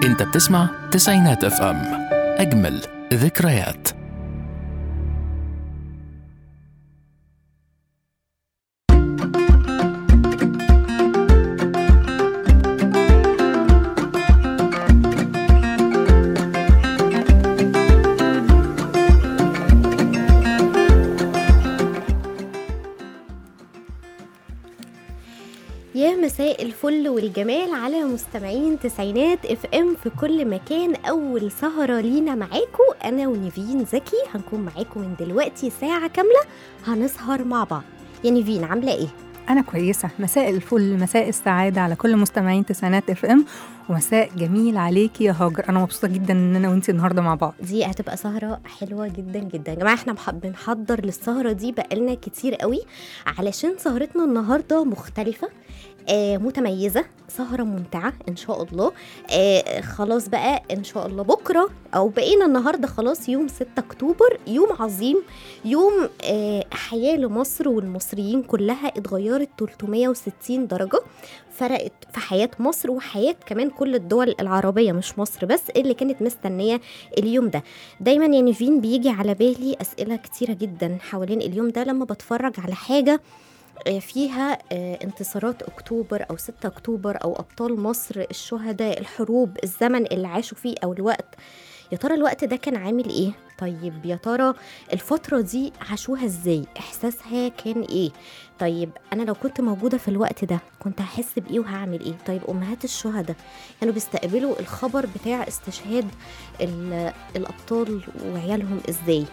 انت بتسمع تسعينات اف ام اجمل ذكريات يا مساء الفل والجمال على مستمعين تسعينات اف ام في كل مكان اول سهره لينا معاكم انا ونيفين زكي هنكون معاكم من دلوقتي ساعه كامله هنسهر مع بعض يا نيفين عامله ايه أنا كويسة مساء الفل مساء السعادة على كل مستمعين تسعينات اف ام ومساء جميل عليكي يا هاجر أنا مبسوطة جدا إن أنا وأنتي النهاردة مع بعض دي هتبقى سهرة حلوة جدا جدا يا جماعة احنا بح- بنحضر للسهرة دي بقالنا كتير قوي علشان سهرتنا النهاردة مختلفة آه متميزة سهرة ممتعة إن شاء الله آه خلاص بقى إن شاء الله بكرة أو بقينا النهاردة خلاص يوم 6 أكتوبر يوم عظيم يوم آه حياة لمصر والمصريين كلها اتغيرت 360 درجة فرقت في حياة مصر وحياة كمان كل الدول العربية مش مصر بس اللي كانت مستنية اليوم ده دايما يا نيفين بيجي على بالي أسئلة كتيرة جدا حوالين اليوم ده لما بتفرج على حاجة آه، فيها آه، انتصارات اكتوبر او 6 اكتوبر او ابطال مصر الشهداء الحروب الزمن اللي عاشوا فيه او الوقت يا ترى الوقت ده كان عامل ايه طيب يا ترى الفترة دي عاشوها ازاي احساسها كان ايه طيب انا لو كنت موجودة في الوقت ده كنت هحس بايه وهعمل ايه طيب امهات الشهداء كانوا بيستقبلوا الخبر بتاع استشهاد ال- الابطال وعيالهم ازاي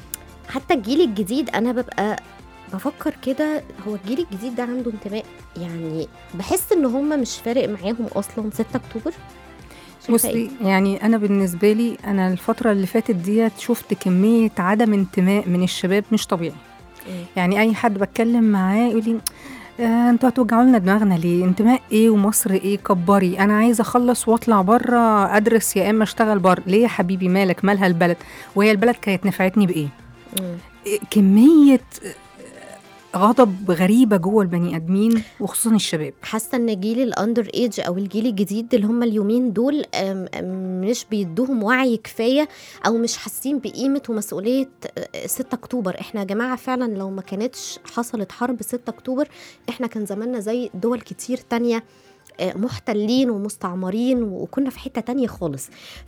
حتى الجيل الجديد انا ببقى بفكر كده هو الجيل الجديد ده عنده انتماء يعني بحس ان هم مش فارق معاهم اصلا 6 اكتوبر شايفة إيه؟ بصي يعني أنا بالنسبة لي أنا الفترة اللي فاتت ديت شفت كمية عدم انتماء من الشباب مش طبيعي إيه؟ يعني أي حد بتكلم معاه يقول لي آه انتوا هتوجعوا لنا دماغنا ليه انتماء ايه ومصر ايه كبري انا عايزه اخلص واطلع بره ادرس يا اما اشتغل بره ليه يا حبيبي مالك مالها البلد وهي البلد كانت نفعتني بايه مم. كمية غضب غريبة جوه البني آدمين وخصوصا الشباب حاسه ان جيل الاندر ايج او الجيل الجديد اللي هم اليومين دول أم، أم، مش بيدوهم وعي كفايه او مش حاسين بقيمه ومسؤوليه أه، 6 اكتوبر احنا يا جماعه فعلا لو ما كانتش حصلت حرب 6 اكتوبر احنا كان زماننا زي دول كتير تانية أه، محتلين ومستعمرين وكنا في حته تانية خالص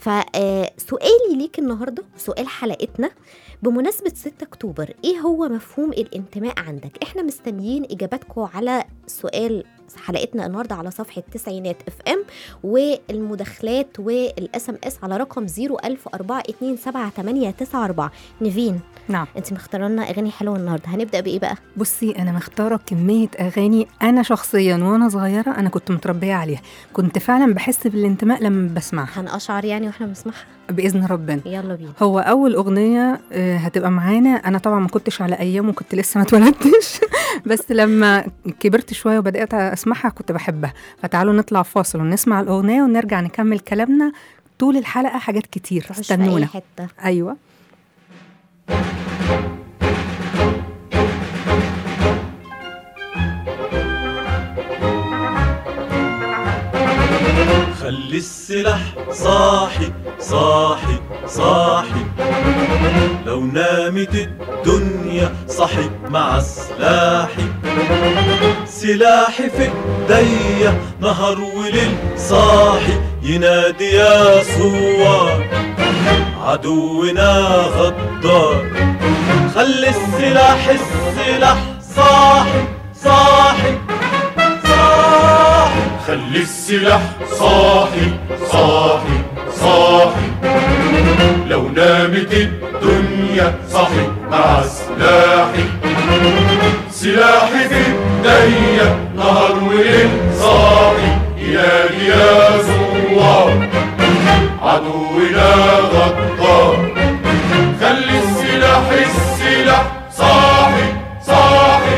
فسؤالي ليك النهارده سؤال حلقتنا بمناسبة 6 أكتوبر إيه هو مفهوم الانتماء عندك؟ إحنا مستنيين إجاباتكم على سؤال حلقتنا النهارده على صفحة تسعينات اف ام والمداخلات والاس ام اس على رقم 010427894 نيفين نعم انت مختاره لنا اغاني حلوه النهارده هنبدا بايه بقى؟ بصي أنا مختارة كمية أغاني أنا شخصيا وأنا صغيرة أنا كنت متربية عليها كنت فعلا بحس بالانتماء لما بسمعها هنقشعر يعني واحنا بنسمعها بإذن ربنا يلا بينا هو أول أغنية آه، هتبقى معانا أنا طبعا ما كنتش على أيام وكنت لسه ما اتولدتش بس لما كبرت شوية وبدأت أسمعها كنت بحبها فتعالوا نطلع فاصل ونسمع الأغنية ونرجع نكمل كلامنا طول الحلقة حاجات كتير تخش في اي استنونا حته أيوة خلي السلاح صاحي صاحي صاحي لو نامت الدنيا صحي مع سلاحي سلاحي في ايديا نهار وليل صاحي ينادي يا صوار عدونا غدار خلي السلاح السلاح صاحي صاحي صاحي خلي السلاح صاحي صاحي صاحي لو نامت الدنيا صاحي مع سلاحي سلاحي في ايديا نهار وليل صاحي ينادي يا زوار عدونا غدار خلي السلاح السلاح صاحي صاحي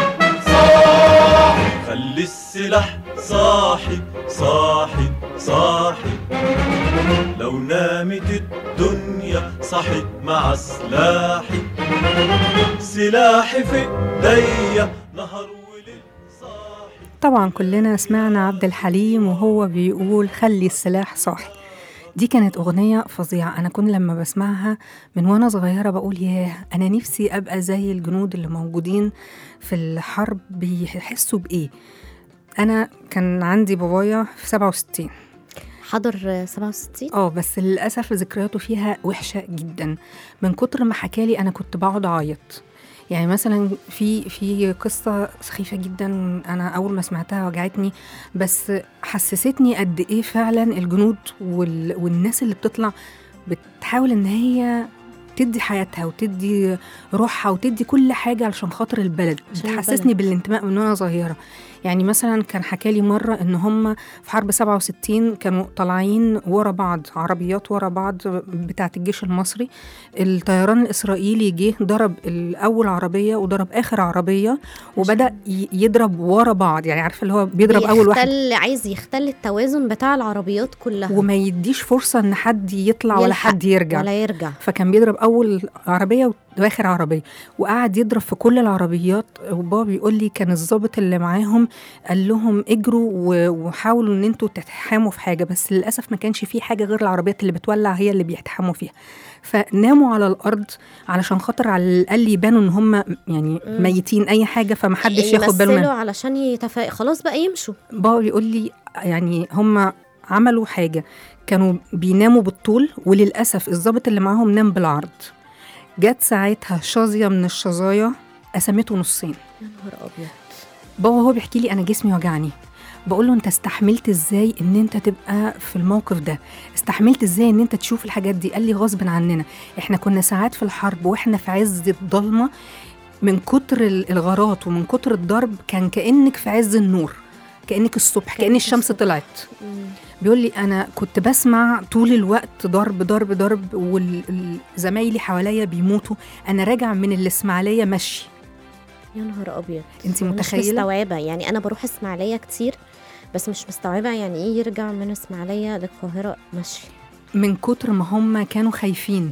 صاحي خلي السلاح صاحي صاحي صاحي لو نامت الدنيا صحي مع سلاحي سلاحي في ايديا نهار وليل صاحي طبعا كلنا سمعنا عبد الحليم وهو بيقول خلي السلاح صاحي دي كانت أغنية فظيعة أنا كنت لما بسمعها من وأنا صغيرة بقول ياه أنا نفسي أبقى زي الجنود اللي موجودين في الحرب بيحسوا بإيه أنا كان عندي بابايا في 67 حضر آه، 67 اه بس للأسف ذكرياته فيها وحشة جدا من كتر ما حكالي أنا كنت بقعد أعيط يعني مثلا في في قصة سخيفة جدا أنا أول ما سمعتها وجعتني بس حسستني قد إيه فعلا الجنود وال والناس اللي بتطلع بتحاول إن هي تدي حياتها وتدي روحها وتدي كل حاجة علشان خاطر البلد عشان بتحسسني البلد. بالانتماء من وأنا صغيرة يعني مثلا كان حكالي مرة إن هم في حرب 67 كانوا طالعين ورا بعض عربيات ورا بعض بتاعة الجيش المصري الطيران الإسرائيلي جه ضرب الأول عربية وضرب آخر عربية وبدأ ي- يضرب ورا بعض يعني عارفة اللي هو بيضرب أول واحد بيختل- عايز يختل التوازن بتاع العربيات كلها وما يديش فرصة إن حد يطلع ولا يلحق حد يرجع ولا يرجع فكان بيضرب اول عربيه واخر عربيه وقعد يضرب في كل العربيات وبابا بيقول لي كان الضابط اللي معاهم قال لهم اجروا و- وحاولوا ان انتوا تتحاموا في حاجه بس للاسف ما كانش في حاجه غير العربيات اللي بتولع هي اللي بيتحاموا فيها فناموا على الارض علشان خاطر على الاقل يبانوا ان هم يعني مم. ميتين اي حاجه فمحدش ياخد باله يمثلوا منهم علشان يتفا... خلاص بقى يمشوا بابا بيقول لي يعني هم عملوا حاجة كانوا بيناموا بالطول وللأسف الضابط اللي معاهم نام بالعرض جت ساعتها شظية من الشظايا قسمته نصين يا نهار ابيض بابا هو بيحكي لي أنا جسمي وجعني بقول له انت استحملت ازاي ان انت تبقى في الموقف ده استحملت ازاي ان انت تشوف الحاجات دي قال لي غصب عننا احنا كنا ساعات في الحرب واحنا في عز الضلمه من كتر ال- الغارات ومن كتر الضرب كان كانك في عز النور كانك الصبح كان كأنك الشمس الصبح. طلعت مم. بيقول لي انا كنت بسمع طول الوقت ضرب ضرب ضرب وزمايلي حواليا بيموتوا انا راجع من الاسماعيليه مشي يا نهار ابيض انت مش متخيله مستوعبه يعني انا بروح اسماعيليه كتير بس مش مستوعبه يعني ايه يرجع من اسماعيليه للقاهره مشي من كتر ما هم كانوا خايفين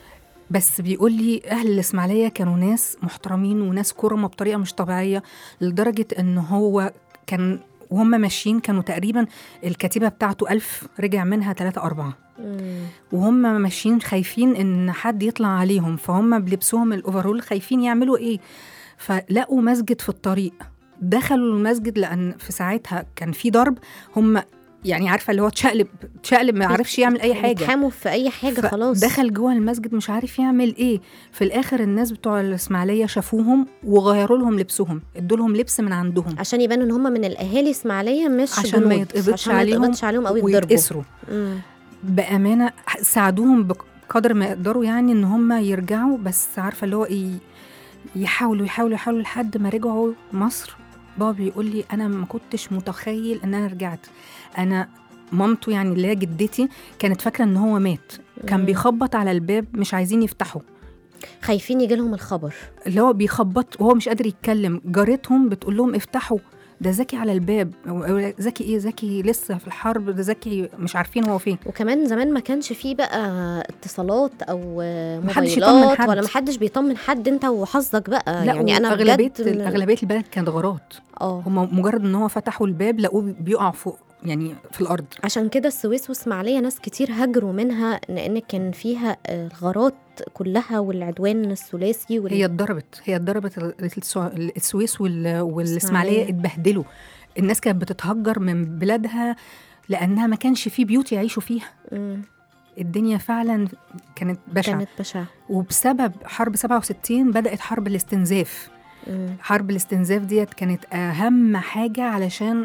بس بيقول لي اهل الاسماعيليه كانوا ناس محترمين وناس كرمه بطريقه مش طبيعيه لدرجه ان هو كان وهم ماشيين كانوا تقريبا الكتيبه بتاعته ألف رجع منها ثلاثة أربعة مم. وهم ماشيين خايفين ان حد يطلع عليهم فهم بلبسهم الاوفرول خايفين يعملوا ايه فلقوا مسجد في الطريق دخلوا المسجد لان في ساعتها كان في ضرب هم يعني عارفه اللي هو اتشقلب اتشقلب ما عرفش يعمل اي حاجه بيتحاموا في اي حاجه خلاص دخل جوه المسجد مش عارف يعمل ايه في الاخر الناس بتوع الاسماعيليه شافوهم وغيروا لهم لبسهم ادوا لهم لبس من عندهم عشان يبانوا ان هم من الاهالي اسماعيليه مش عشان ما جنود. يتقبضش عشان ما عليهم يتقبضش عليهم او يتضربوا ويتأسروا مم. بامانه ساعدوهم بقدر ما يقدروا يعني ان هم يرجعوا بس عارفه اللي هو ايه يحاولوا يحاولوا يحاولوا لحد ما رجعوا مصر بابا بيقول لي انا ما كنتش متخيل ان انا رجعت انا مامته يعني اللي هي جدتي كانت فاكره ان هو مات كان مم. بيخبط على الباب مش عايزين يفتحوا خايفين يجي لهم الخبر اللي هو بيخبط وهو مش قادر يتكلم جارتهم بتقول لهم افتحوا ده زكي على الباب أو- زكي ايه زكي لسه في الحرب ده زكي مش عارفين هو فين وكمان زمان ما كانش فيه بقى اتصالات او محدش يطمن موبايلات حد. ولا محدش بيطمن حد انت وحظك بقى لا يعني انا اغلبيه بجد من- اغلبيه البلد كانت غارات اه هم مجرد ان هو فتحوا الباب لقوه بيقع فوق يعني في الارض عشان كده السويس واسماعيليه ناس كتير هاجروا منها لان كان فيها آه، الغارات كلها والعدوان الثلاثي وال... هي اتضربت هي اتضربت ال- السو- السويس وال- والاسماعيليه إسماعيلية. اتبهدلوا الناس كانت بتتهجر من بلادها لانها ما كانش في بيوت يعيشوا فيها مم. الدنيا فعلا كانت بشعه كانت بشعه وبسبب حرب 67 بدات حرب الاستنزاف مم. حرب الاستنزاف ديت كانت اهم حاجه علشان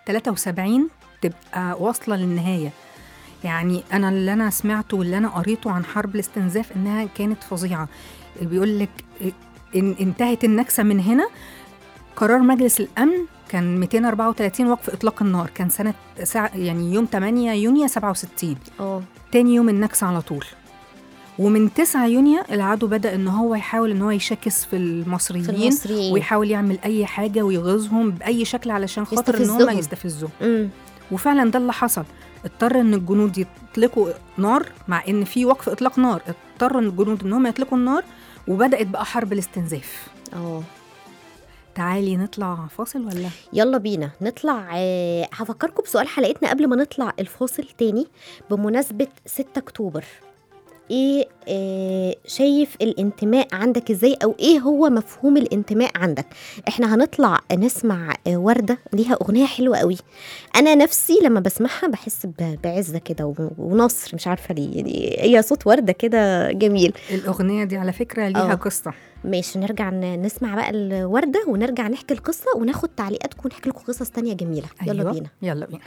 73 تبقى واصله للنهايه يعني انا اللي انا سمعته واللي انا قريته عن حرب الاستنزاف انها كانت فظيعه بيقول لك إن انتهت النكسه من هنا قرار مجلس الامن كان 234 وقف اطلاق النار كان سنه ساعة يعني يوم 8 يونيو 67 اه تاني يوم النكسة على طول ومن 9 يونيو العدو بدأ ان هو يحاول ان هو يشكس في في المصريين المصريين ويحاول يعمل اي حاجه ويغيظهم باي شكل علشان خاطر ان هم يستفزهم. يستفزوهم مم. وفعلا ده اللي حصل اضطر ان الجنود يطلقوا نار مع ان في وقف اطلاق نار اضطر ان الجنود ان هم يطلقوا النار وبدات بقى حرب الاستنزاف اه تعالي نطلع فاصل ولا يلا بينا نطلع آه، هفكركم بسؤال حلقتنا قبل ما نطلع الفاصل تاني بمناسبة 6 أكتوبر ايه آه شايف الانتماء عندك ازاي او ايه هو مفهوم الانتماء عندك احنا هنطلع نسمع آه وردة ليها اغنية حلوة قوي انا نفسي لما بسمعها بحس ب- بعزة كده و- ونصر مش عارفة ليه يعني هي صوت وردة كده جميل الاغنيه دي على فكره ليها آه. قصه ماشي نرجع ن- نسمع بقى الوردة ونرجع نحكي القصة وناخد تعليقاتكم ونحكي لكم قصص تانية جميلة يلا أيوة. بينا يلا بينا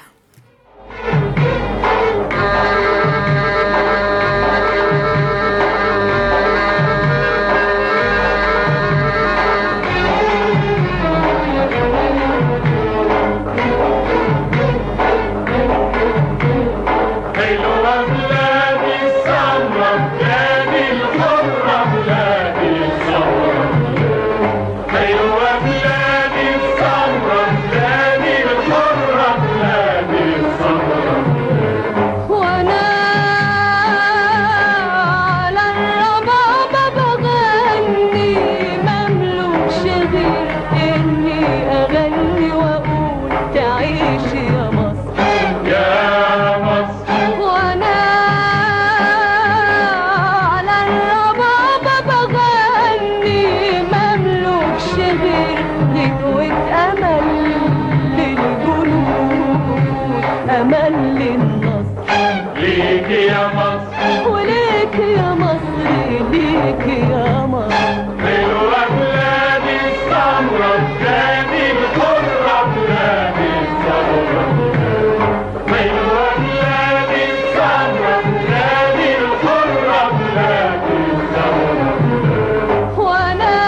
حلوة بلادي السمرة بلادي الحرة بلادي السمرة حلوة بلادي السمرة بلادي الحرة بلادي السمرة وانا على الربابة بغني مملوكش غير اني اغني واقول تعيش يا مصر يا مصر وانا على الربابة بغني مملوكش غير غنوة امل للجنود امل للنصر ليك يا مصر وليك يا مصر ليك يا مصر حلوة بلادي السمرة بلادي الحرة بلادي السمرة حلوة بلادي السمرة بلادي الحرة بلادي السمرة وانا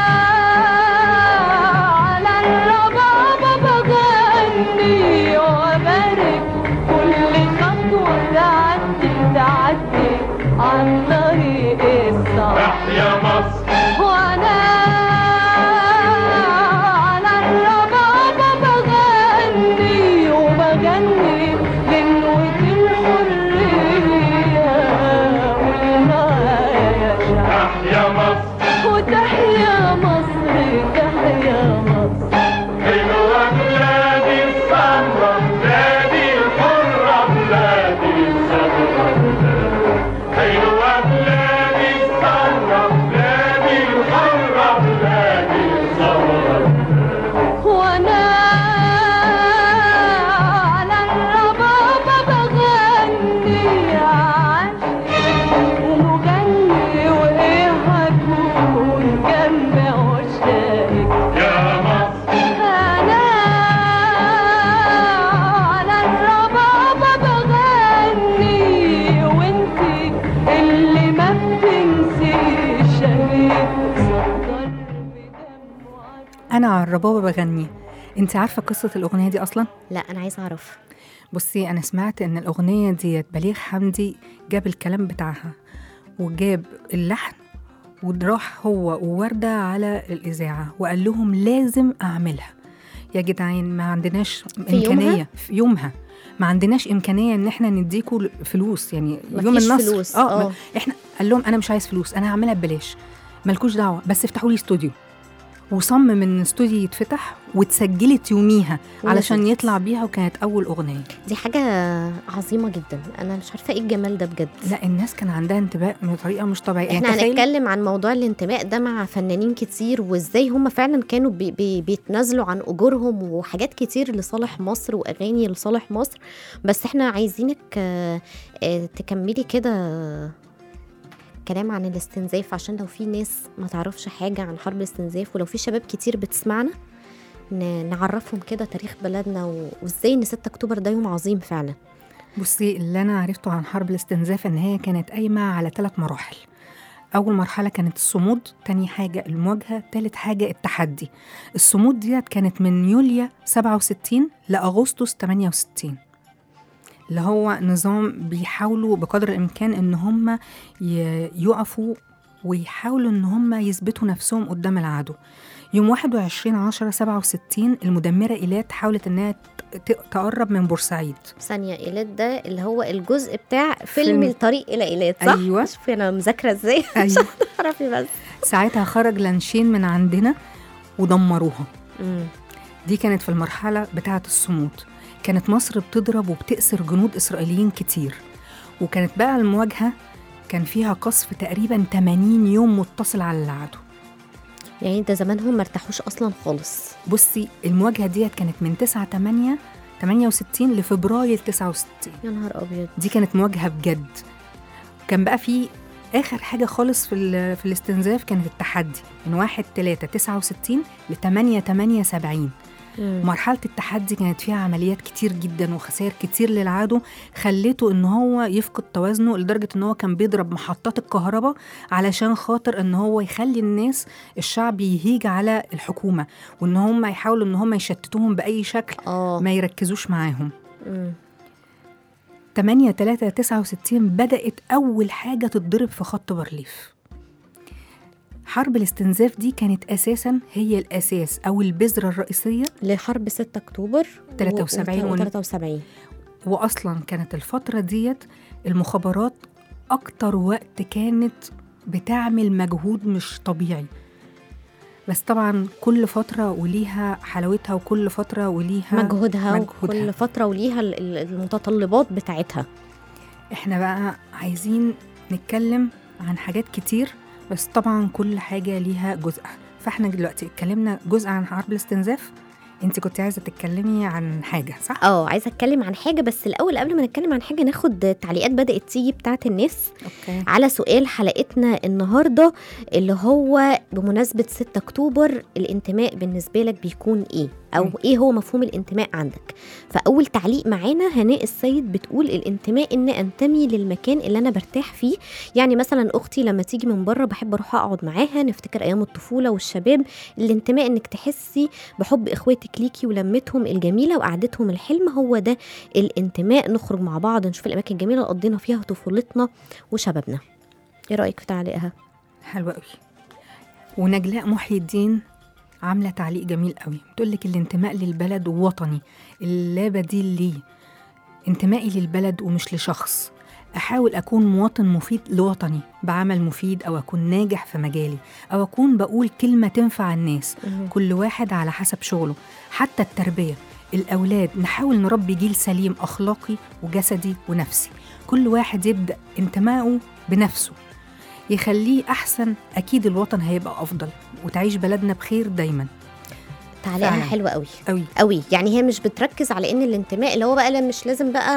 على الربابة بغني وبارك كل خطوة تعدي تعدي عن طريق الصعب تحيا مصر وانا على الربابة بغني وبغني غنوة الحرية والمعايا شعب تحيا مصر وتحيا مصر تحيا مصر حلوة بلادي السمرة بلادي الحرة بلادي السمرة حلوة بلادي السمرة بلادي الحرة بلادي السمرة وانا على الربابة بغني عاشق ومغني وايه هكون جنب عشاقك يا مصر انا على الربابة بغني وانتي اللي ما بتنسيش شهيد صدر بدموعك انا على الربابه بغني انت عارفه قصه الاغنيه دي اصلا لا انا عايزه اعرف بصي انا سمعت ان الاغنيه ديت بليغ حمدي جاب الكلام بتاعها وجاب اللحن وراح هو ووردة على الإذاعة وقال لهم لازم أعملها يا جدعان ما عندناش في إمكانية يومها؟ في يومها ما عندناش إمكانية إن إحنا نديكوا فلوس يعني يوم مفيش النصر فلوس، اه آه. ما- إحنا قال لهم أنا مش عايز فلوس أنا هعملها ببلاش مالكوش دعوة بس افتحوا لي استوديو وصمم ان الاستوديو يتفتح واتسجلت يوميها علشان ونزلت. يطلع بيها وكانت اول اغنيه دي حاجه عظيمه جدا انا مش عارفه ايه الجمال ده بجد لا الناس كان عندها انتباه بطريقه مش طبيعيه احنا تخيل- هنتكلم عن موضوع الانتماء ده مع فنانين كتير وازاي هم فعلا كانوا بي بي بيتنازلوا عن اجورهم وحاجات كتير لصالح مصر واغاني لصالح مصر بس احنا عايزينك آه، آه، تكملي كده كلام عن الاستنزاف عشان لو في ناس ما تعرفش حاجة عن حرب الاستنزاف ولو في شباب كتير بتسمعنا ن- نعرفهم كده تاريخ بلدنا و- وازاي ان 6 اكتوبر ده يوم عظيم فعلا بصي اللي انا عرفته عن حرب الاستنزاف ان هي كانت قايمه على ثلاث مراحل اول مرحله كانت الصمود تاني حاجه المواجهه تالت حاجه التحدي الصمود ديت كانت من يوليو 67 لاغسطس 68 اللي هو نظام بيحاولوا بقدر الامكان ان هم ي- يقفوا ويحاولوا ان هم يثبتوا نفسهم قدام العدو يوم 21 10 67 المدمره ايلات حاولت انها ت- تقرب من بورسعيد ثانية إيلات ده اللي هو الجزء بتاع فيلم, فيلم- الطريق إلى إيلات صح؟ أيوة. شوفي أنا مذاكرة إزاي أيوة. تعرفي بس ساعتها خرج لانشين من عندنا ودمروها مم. دي كانت في المرحلة بتاعة الصمود كانت مصر بتضرب وبتأسر جنود إسرائيليين كتير وكانت بقى المواجهة كان فيها قصف تقريبا 80 يوم متصل على العدو يعني انت زمانهم ما ارتاحوش اصلا خالص بصي المواجهة ديت كانت من 9 8 68 لفبراير 69 يا نهار ابيض دي كانت مواجهة بجد كان بقى في آخر حاجة خالص في, ال- في الاستنزاف كانت التحدي من 1 3 69 ل 8 8 70 مم. مرحلة التحدي كانت فيها عمليات كتير جدا وخسائر كتير للعدو خليته ان هو يفقد توازنه لدرجة ان هو كان بيضرب محطات الكهرباء علشان خاطر ان هو يخلي الناس الشعب يهيج على الحكومة وان هم يحاولوا ان هم يشتتوهم بأي شكل اه ما يركزوش معاهم مم. 8 3 69 بدأت أول حاجة تتضرب في خط بارليف حرب الاستنزاف دي كانت أساسا هي الأساس أو البذرة الرئيسية لحرب 6 اكتوبر 73 و ون- 73 واصلا كانت الفتره ديت المخابرات اكتر وقت كانت بتعمل مجهود مش طبيعي بس طبعا كل فتره وليها حلاوتها وكل فتره وليها مجهودها مجهودها. وكل فتره وليها ال- ال- المتطلبات بتاعتها احنا بقى عايزين نتكلم عن حاجات كتير بس طبعا كل حاجه ليها جزءها فاحنا دلوقتي اتكلمنا جزء عن حرب الاستنزاف انت كنت عايزه تتكلمي عن حاجه صح اه عايزه اتكلم عن حاجه بس الاول قبل ما نتكلم عن حاجه ناخد تعليقات بدات تيجي بتاعه الناس اوكي على سؤال حلقتنا النهارده اللي هو بمناسبه 6 اكتوبر الانتماء بالنسبه لك بيكون ايه او مم. ايه هو مفهوم الانتماء عندك فاول تعليق معانا هناء السيد بتقول الانتماء ان انتمي للمكان اللي انا برتاح فيه يعني مثلا اختي لما تيجي من بره بحب اروح اقعد معاها نفتكر ايام الطفوله والشباب الانتماء انك تحسي بحب اخواتك ليكي ولمتهم الجميله وقعدتهم الحلم هو ده الانتماء نخرج مع بعض نشوف الاماكن الجميله اللي قضينا فيها طفولتنا وشبابنا ايه رايك في تعليقها حلوة قوي ونجلاء محي الدين عاملة تعليق جميل قوي بتقول لك الانتماء للبلد وطني اللا بديل ليه انتمائي للبلد ومش لشخص أحاول أكون مواطن مفيد لوطني بعمل مفيد أو أكون ناجح في مجالي أو أكون بقول كلمة تنفع الناس كل واحد على حسب شغله حتى التربية الأولاد نحاول نربي جيل سليم أخلاقي وجسدي ونفسي كل واحد يبدأ انتمائه بنفسه يخليه أحسن أكيد الوطن هيبقى أفضل وتعيش بلدنا بخير دايما تعليقها فعلا. حلو قوي قوي قوي يعني هي مش بتركز على ان الانتماء اللي هو بقى لا مش لازم بقى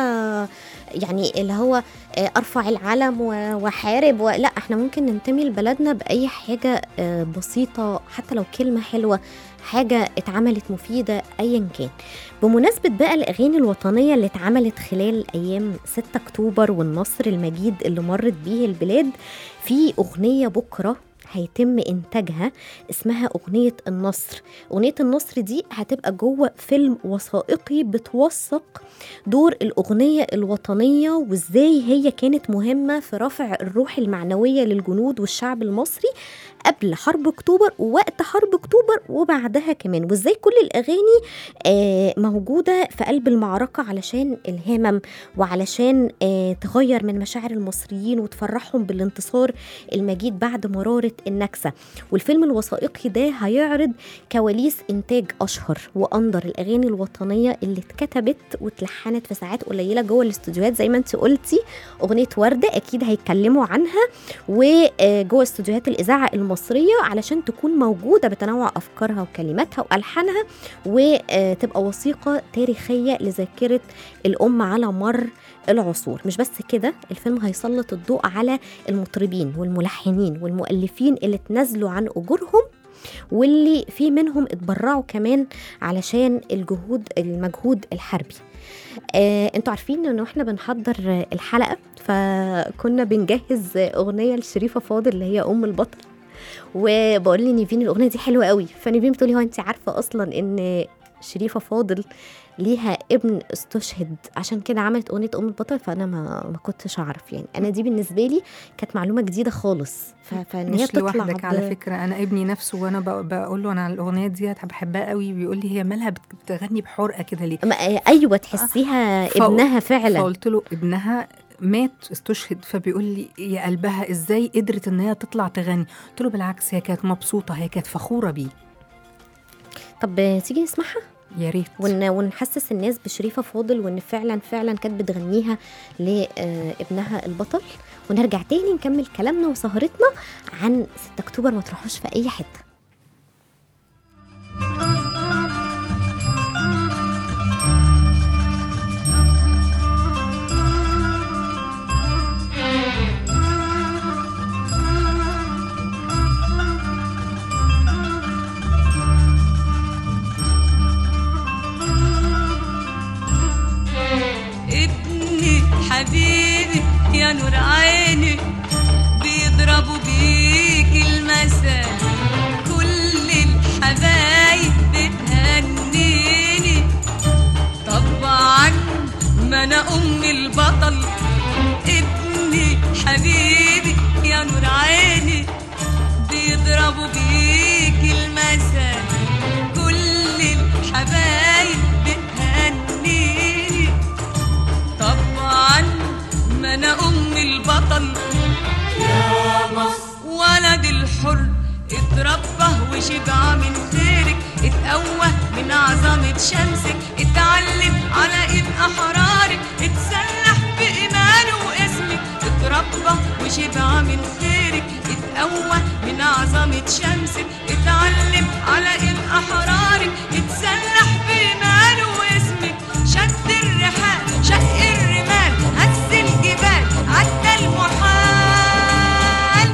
يعني اللي هو آه، ارفع العلم و- واحارب و... لا احنا ممكن ننتمي لبلدنا باي حاجه آه، بسيطه حتى لو كلمه حلوه حاجه اتعملت مفيده ايا كان بمناسبه بقى الاغاني الوطنيه اللي اتعملت خلال ايام 6 اكتوبر والنصر المجيد اللي مرت بيه البلاد في اغنيه بكره هيتم انتاجها اسمها اغنيه النصر اغنيه النصر دي هتبقى جوه فيلم وثائقي بتوثق دور الاغنيه الوطنيه وازاي هي كانت مهمه في رفع الروح المعنويه للجنود والشعب المصري قبل حرب اكتوبر ووقت حرب اكتوبر وبعدها كمان وازاي كل الاغاني آه، موجوده في قلب المعركه علشان الهمم وعلشان آه، تغير من مشاعر المصريين وتفرحهم بالانتصار المجيد بعد مراره النكسه والفيلم الوثائقي ده هيعرض كواليس انتاج اشهر واندر الاغاني الوطنيه اللي اتكتبت واتلحنت في ساعات قليله جوه الاستوديوهات زي ما انت قلتي اغنيه ورده اكيد هيتكلموا عنها وجوه استوديوهات الاذاعه المصريه علشان تكون موجوده بتنوع افكارها وكلماتها والحانها وتبقى وثيقه تاريخيه لذاكره الامه على مر العصور مش بس كده الفيلم هيسلط الضوء على المطربين والملحنين والمؤلفين اللي تنازلوا عن اجورهم واللي في منهم اتبرعوا كمان علشان الجهود المجهود الحربي آه، انتوا عارفين ان احنا بنحضر آه، الحلقه فكنا بنجهز آه، اغنيه لشريفه فاضل اللي هي ام البطل وبقول لنيفين الاغنيه دي حلوه قوي فنيفين بتقولي هو انت عارفه اصلا ان شريفه فاضل ليها ابن استشهد عشان كده عملت اغنيه ام البطل فانا ما ما كنتش اعرف يعني انا دي بالنسبه لي كانت معلومه جديده خالص ف- فان هي مش تطلع لوحدك ب- على فكرة أنا ابني نفسه وأنا ب- بقول له أنا الأغنية دي بحبها قوي بيقول لي هي مالها بت- بتغني بحرقة كده ليه ما- آه، ايوه تحسيها فقل- ابنها فعلا فقلت له ابنها مات استشهد فبيقول لي يا قلبها ازاي قدرت ان هي تطلع تغني قلت له بالعكس هي كانت مبسوطه هي كانت فخوره بيه طب تيجي نسمعها يا ريت ون... ونحسس الناس بشريفه فاضل وان فعلا فعلا كانت بتغنيها لابنها البطل ونرجع تاني نكمل كلامنا وسهرتنا عن 6 اكتوبر ما تروحوش في اي حته ابني حبيبي يا نور عيني بيضربوا بيك المثل كل الحبايب بتهنيني طبعا ما انا ام البطل ابني حبيبي يا نور عيني بيضربوا بيك المثل كل الحبايب بتهنيني طبعا ما انا ام البطل يا مصر ولد الحر اتربى وشبع من خيرك اتقوى من عظمة شمسك اتعلم على ايد احرارك اتسلح بإيمانه واسمك اتربى وشبع من خيرك اتقوى من عظمة شمسك اتعلم على ايد احرارك اتسلح بإيمانه واسمك شد الرحال شق الرمال هز الجبال عدى المحال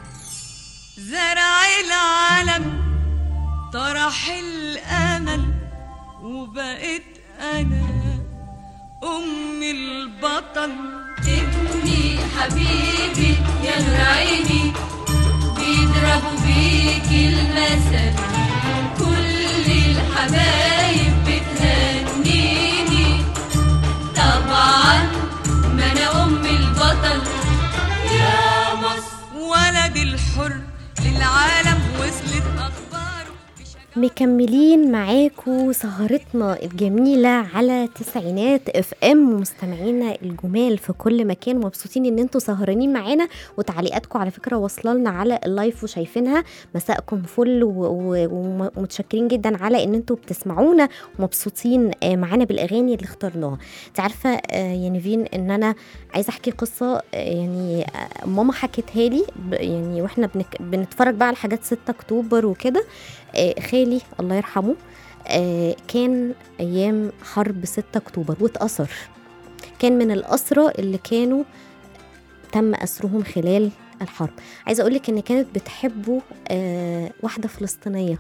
زرع العالم طرح الامل وبقيت انا ام البطل ابني حبيبي يا نور عيني بيضربوا بيك المثل كل الحبايب بتهنيني طبعا ما انا ام البطل يا مصر ولد الحر للعالم وصلت اخباره بشجاعة مكملين معاكم سهرتنا الجميلة على تسعينات اف ام ومستمعينا الجمال في كل مكان مبسوطين ان انتوا سهرانين معانا وتعليقاتكم على فكرة واصله لنا على اللايف وشايفينها مساءكم فل و- و- ومتشكرين جدا على ان انتوا بتسمعونا ومبسوطين آه، معانا بالاغاني اللي اخترناها انت عارفة آه، يا نيفين ان انا عايزة احكي قصة آه، يعني آه، ماما حكتها لي ب- يعني واحنا بنك- بنتفرج بقى على حاجات 6 اكتوبر وكده آه، خالي الله يرحمه آه، كان ايام حرب 6 اكتوبر واتأثر كان من الأسرى اللي كانوا تم أسرهم خلال الحرب عايزة أقولك إن كانت بتحبه آه، واحدة فلسطينية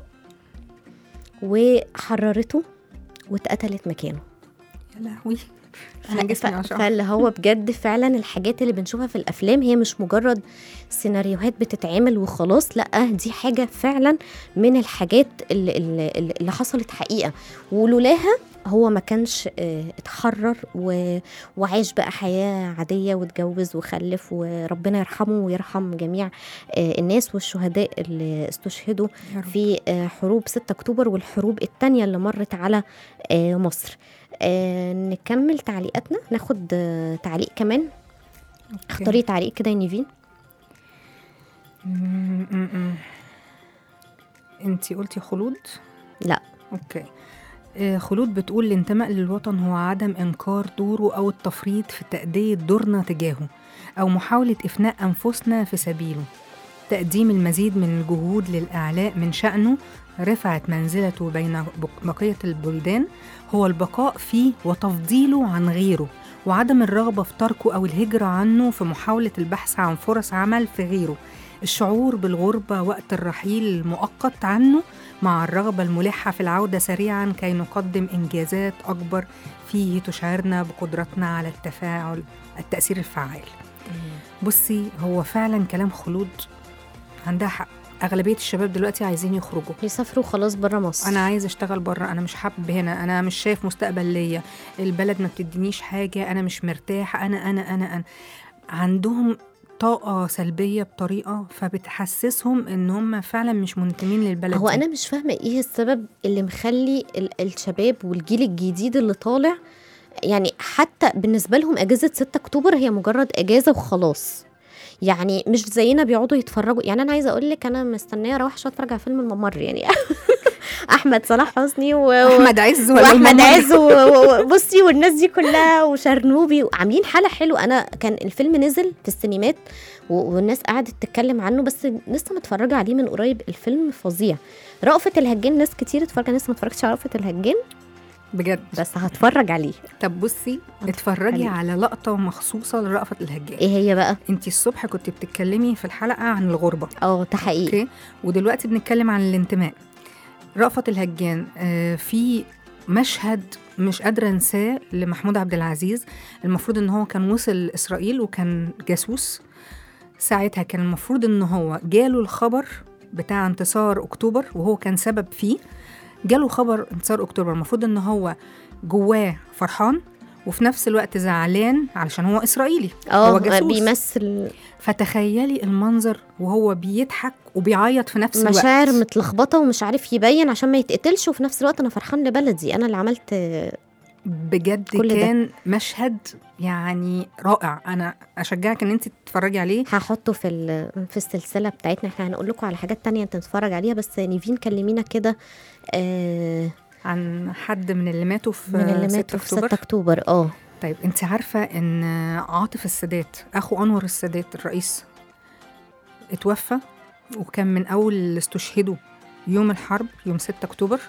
وحررته واتقتلت مكانه يا لهوي انا جسمي ف- اشعر فاللي هو بجد فعلا الحاجات اللي بنشوفها في الافلام هي مش مجرد سيناريوهات بتتعمل وخلاص لا دي حاجه فعلا من الحاجات اللي, اللي, اللي حصلت حقيقه ولولاها هو ما كانش آه، اتحرر و... وعاش بقى حياه عاديه واتجوز وخلف وربنا يرحمه ويرحم جميع آه، الناس والشهداء اللي استشهدوا يا رب. في آه، حروب 6 اكتوبر والحروب التانية اللي مرت على آه، مصر آه، نكمل تعليقاتنا ناخد آه، تعليق كمان اختاري تعليق كده يا نيفين انتي قلتي خلود لا اوكي آه، خلود بتقول الانتماء للوطن هو عدم انكار دوره او التفريط في تأدية دورنا تجاهه او محاولة افناء انفسنا في سبيله تقديم المزيد من الجهود للإعلاء من شأنه رفعة منزلته بين بق- بقية البلدان هو البقاء فيه وتفضيله عن غيره وعدم الرغبة في تركه أو الهجرة عنه في محاولة البحث عن فرص عمل في غيره الشعور بالغربة وقت الرحيل المؤقت عنه مع الرغبة الملحة في العودة سريعا كي نقدم إنجازات أكبر فيه تشعرنا بقدرتنا على التفاعل التأثير الفعال بصي هو فعلا كلام خلود عندها حق أغلبية الشباب دلوقتي عايزين يخرجوا يسافروا خلاص بره مصر انا عايز اشتغل بره انا مش حابب هنا انا مش شايف مستقبل ليا البلد ما بتدينيش حاجه انا مش مرتاح انا انا انا انا عندهم طاقه سلبيه بطريقه فبتحسسهم ان هم فعلا مش منتمين للبلد هو دي. انا مش فاهمه ايه السبب اللي مخلي ال- الشباب والجيل الجديد اللي طالع يعني حتى بالنسبه لهم اجازه 6 اكتوبر هي مجرد اجازه وخلاص يعني مش زينا بيقعدوا يتفرجوا يعني انا عايزه اقول لك انا مستنيه اروح عشان اتفرج على فيلم الممر يعني احمد صلاح حسني و... و- احمد عز ولا واحمد الممر؟ عز و- و- وبصي والناس دي كلها وشرنوبي وعاملين حاله حلوه انا كان الفيلم نزل في السينمات و- والناس قعدت تتكلم عنه بس لسه متفرجه عليه من قريب الفيلم فظيع رأفت الهجان ناس كتير اتفرج أنا لسه ما اتفرجتش على رأفت الهجان بجد بس هتفرج عليه طب بصي أتفرج اتفرجي عليه. على لقطه مخصوصه لرأفت الهجان ايه هي بقى انت الصبح كنت بتتكلمي في الحلقه عن الغربه اه ده حقيقي اوكي ودلوقتي بنتكلم عن الانتماء رأفت الهجان آه، في مشهد مش قادرة انساه لمحمود عبد العزيز المفروض ان هو كان وصل اسرائيل وكان جاسوس ساعتها كان المفروض ان هو جاله الخبر بتاع انتصار اكتوبر وهو كان سبب فيه جاله خبر انتصار اكتوبر المفروض ان هو جواه فرحان وفي نفس الوقت زعلان علشان هو اسرائيلي هو اه جاسوس بيمثل فتخيلي المنظر وهو بيضحك وبيعيط في نفس الوقت مشاعر متلخبطه ومش عارف يبين عشان ما يتقتلش وفي نفس الوقت انا فرحان لبلدي انا اللي عملت بجد كل ده. كان مشهد يعني رائع انا اشجعك ان انت تتفرجي عليه هحطه في ال- في السلسله بتاعتنا احنا هنقول لكم على حاجات تانية انت تتفرج عليها بس نيفين كلمينا كده آه عن حد من اللي ماتوا في من اللي 6 ماتوا في 6 اكتوبر اكتوبر اه طيب انت عارفه ان عاطف السادات اخو انور السادات الرئيس اتوفى وكان من اول اللي استشهدوا يوم الحرب يوم 6 اكتوبر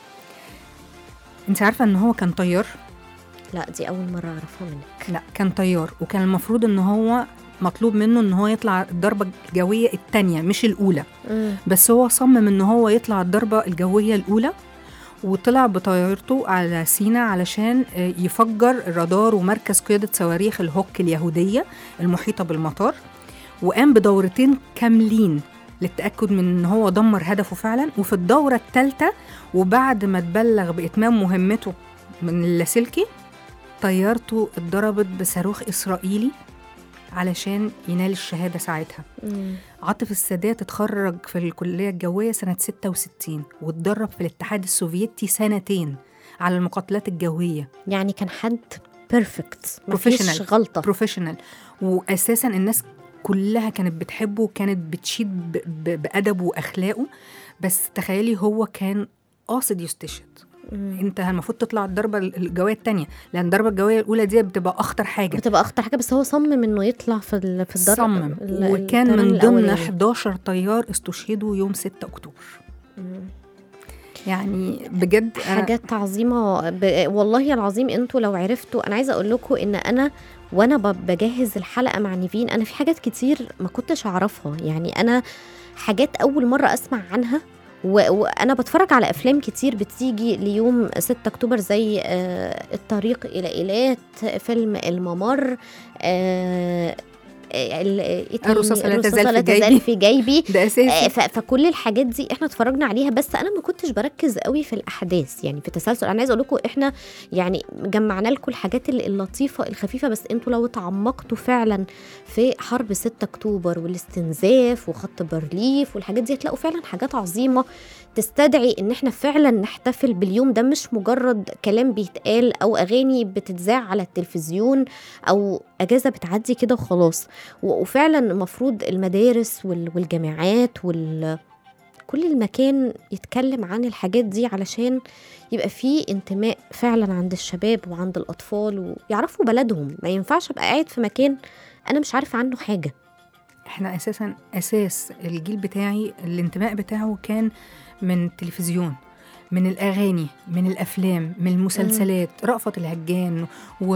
انت عارفه ان هو كان طيار لا دي اول مره اعرفها منك لا كان طيار وكان المفروض ان هو مطلوب منه ان هو يطلع الضربه الجويه الثانيه مش الاولى مم. بس هو صمم ان هو يطلع الضربه الجويه الاولى وطلع بطيارته على سينا علشان آه، يفجر الرادار ومركز قياده صواريخ الهوك اليهوديه المحيطه بالمطار وقام بدورتين كاملين للتاكد من ان هو دمر هدفه فعلا وفي الدوره الثالثه وبعد ما تبلغ باتمام مهمته من اللاسلكي طيارته اتضربت بصاروخ اسرائيلي علشان ينال الشهاده ساعتها مم. عاطف السادات اتخرج في الكلية الجوية سنة 66 واتدرب في الاتحاد السوفيتي سنتين على المقاتلات الجوية يعني كان حد بيرفكت مفيش Professional. غلطه بروفيشنال وأساسا الناس كلها كانت بتحبه وكانت بتشيد ب- ب- بأدبه وأخلاقه بس تخيلي هو كان قاصد يستشهد مم. انت المفروض تطلع الضربة الجوية التانية لأن الضربة الجوية الأولى دي بتبقى أخطر حاجة بتبقى اخطر حاجه بس هو صمم انه يطلع في ال- في الدرجه صمم وكان من ضمن 11 طيار استشهدوا يوم 6 أكتوبر يعني بجد أنا- حاجات عظيمه ب... والله العظيم انتوا لو عرفتوا انا عايزه اقول لكم ان انا وانا ب- بجهز الحلقه مع نيفين انا في حاجات كتير ما كنتش اعرفها يعني انا حاجات اول مره اسمع عنها و... وانا بتفرج على افلام كتير بتيجي ليوم 6 اكتوبر زي آه الطريق الى ايلات فيلم الممر آه ال- إيه تاني؟ الرصاصة لا الرصاصة تزال لا في جيبي. تزال في جيبي ده آه، اساسي ف- فكل الحاجات دي احنا اتفرجنا عليها بس انا ما كنتش بركز قوي في الاحداث يعني في التسلسل انا عايزه اقول لكم احنا يعني جمعنا لكم الحاجات ال- اللطيفه الخفيفه بس انتوا لو تعمقتوا فعلا في حرب 6 اكتوبر والاستنزاف وخط بارليف والحاجات دي هتلاقوا فعلا حاجات عظيمه تستدعي ان احنا فعلا نحتفل باليوم ده مش مجرد كلام بيتقال او اغاني بتتذاع على التلفزيون او اجازه بتعدي كده وخلاص و- وفعلا المفروض المدارس وال- والجامعات وال كل المكان يتكلم عن الحاجات دي علشان يبقى فيه انتماء فعلا عند الشباب وعند الأطفال ويعرفوا بلدهم ما ينفعش أبقى قاعد في مكان أنا مش عارفة عنه حاجة احنا اساسا اساس الجيل بتاعي الانتماء بتاعه كان من التلفزيون من الاغاني من الافلام من المسلسلات رأفت الهجان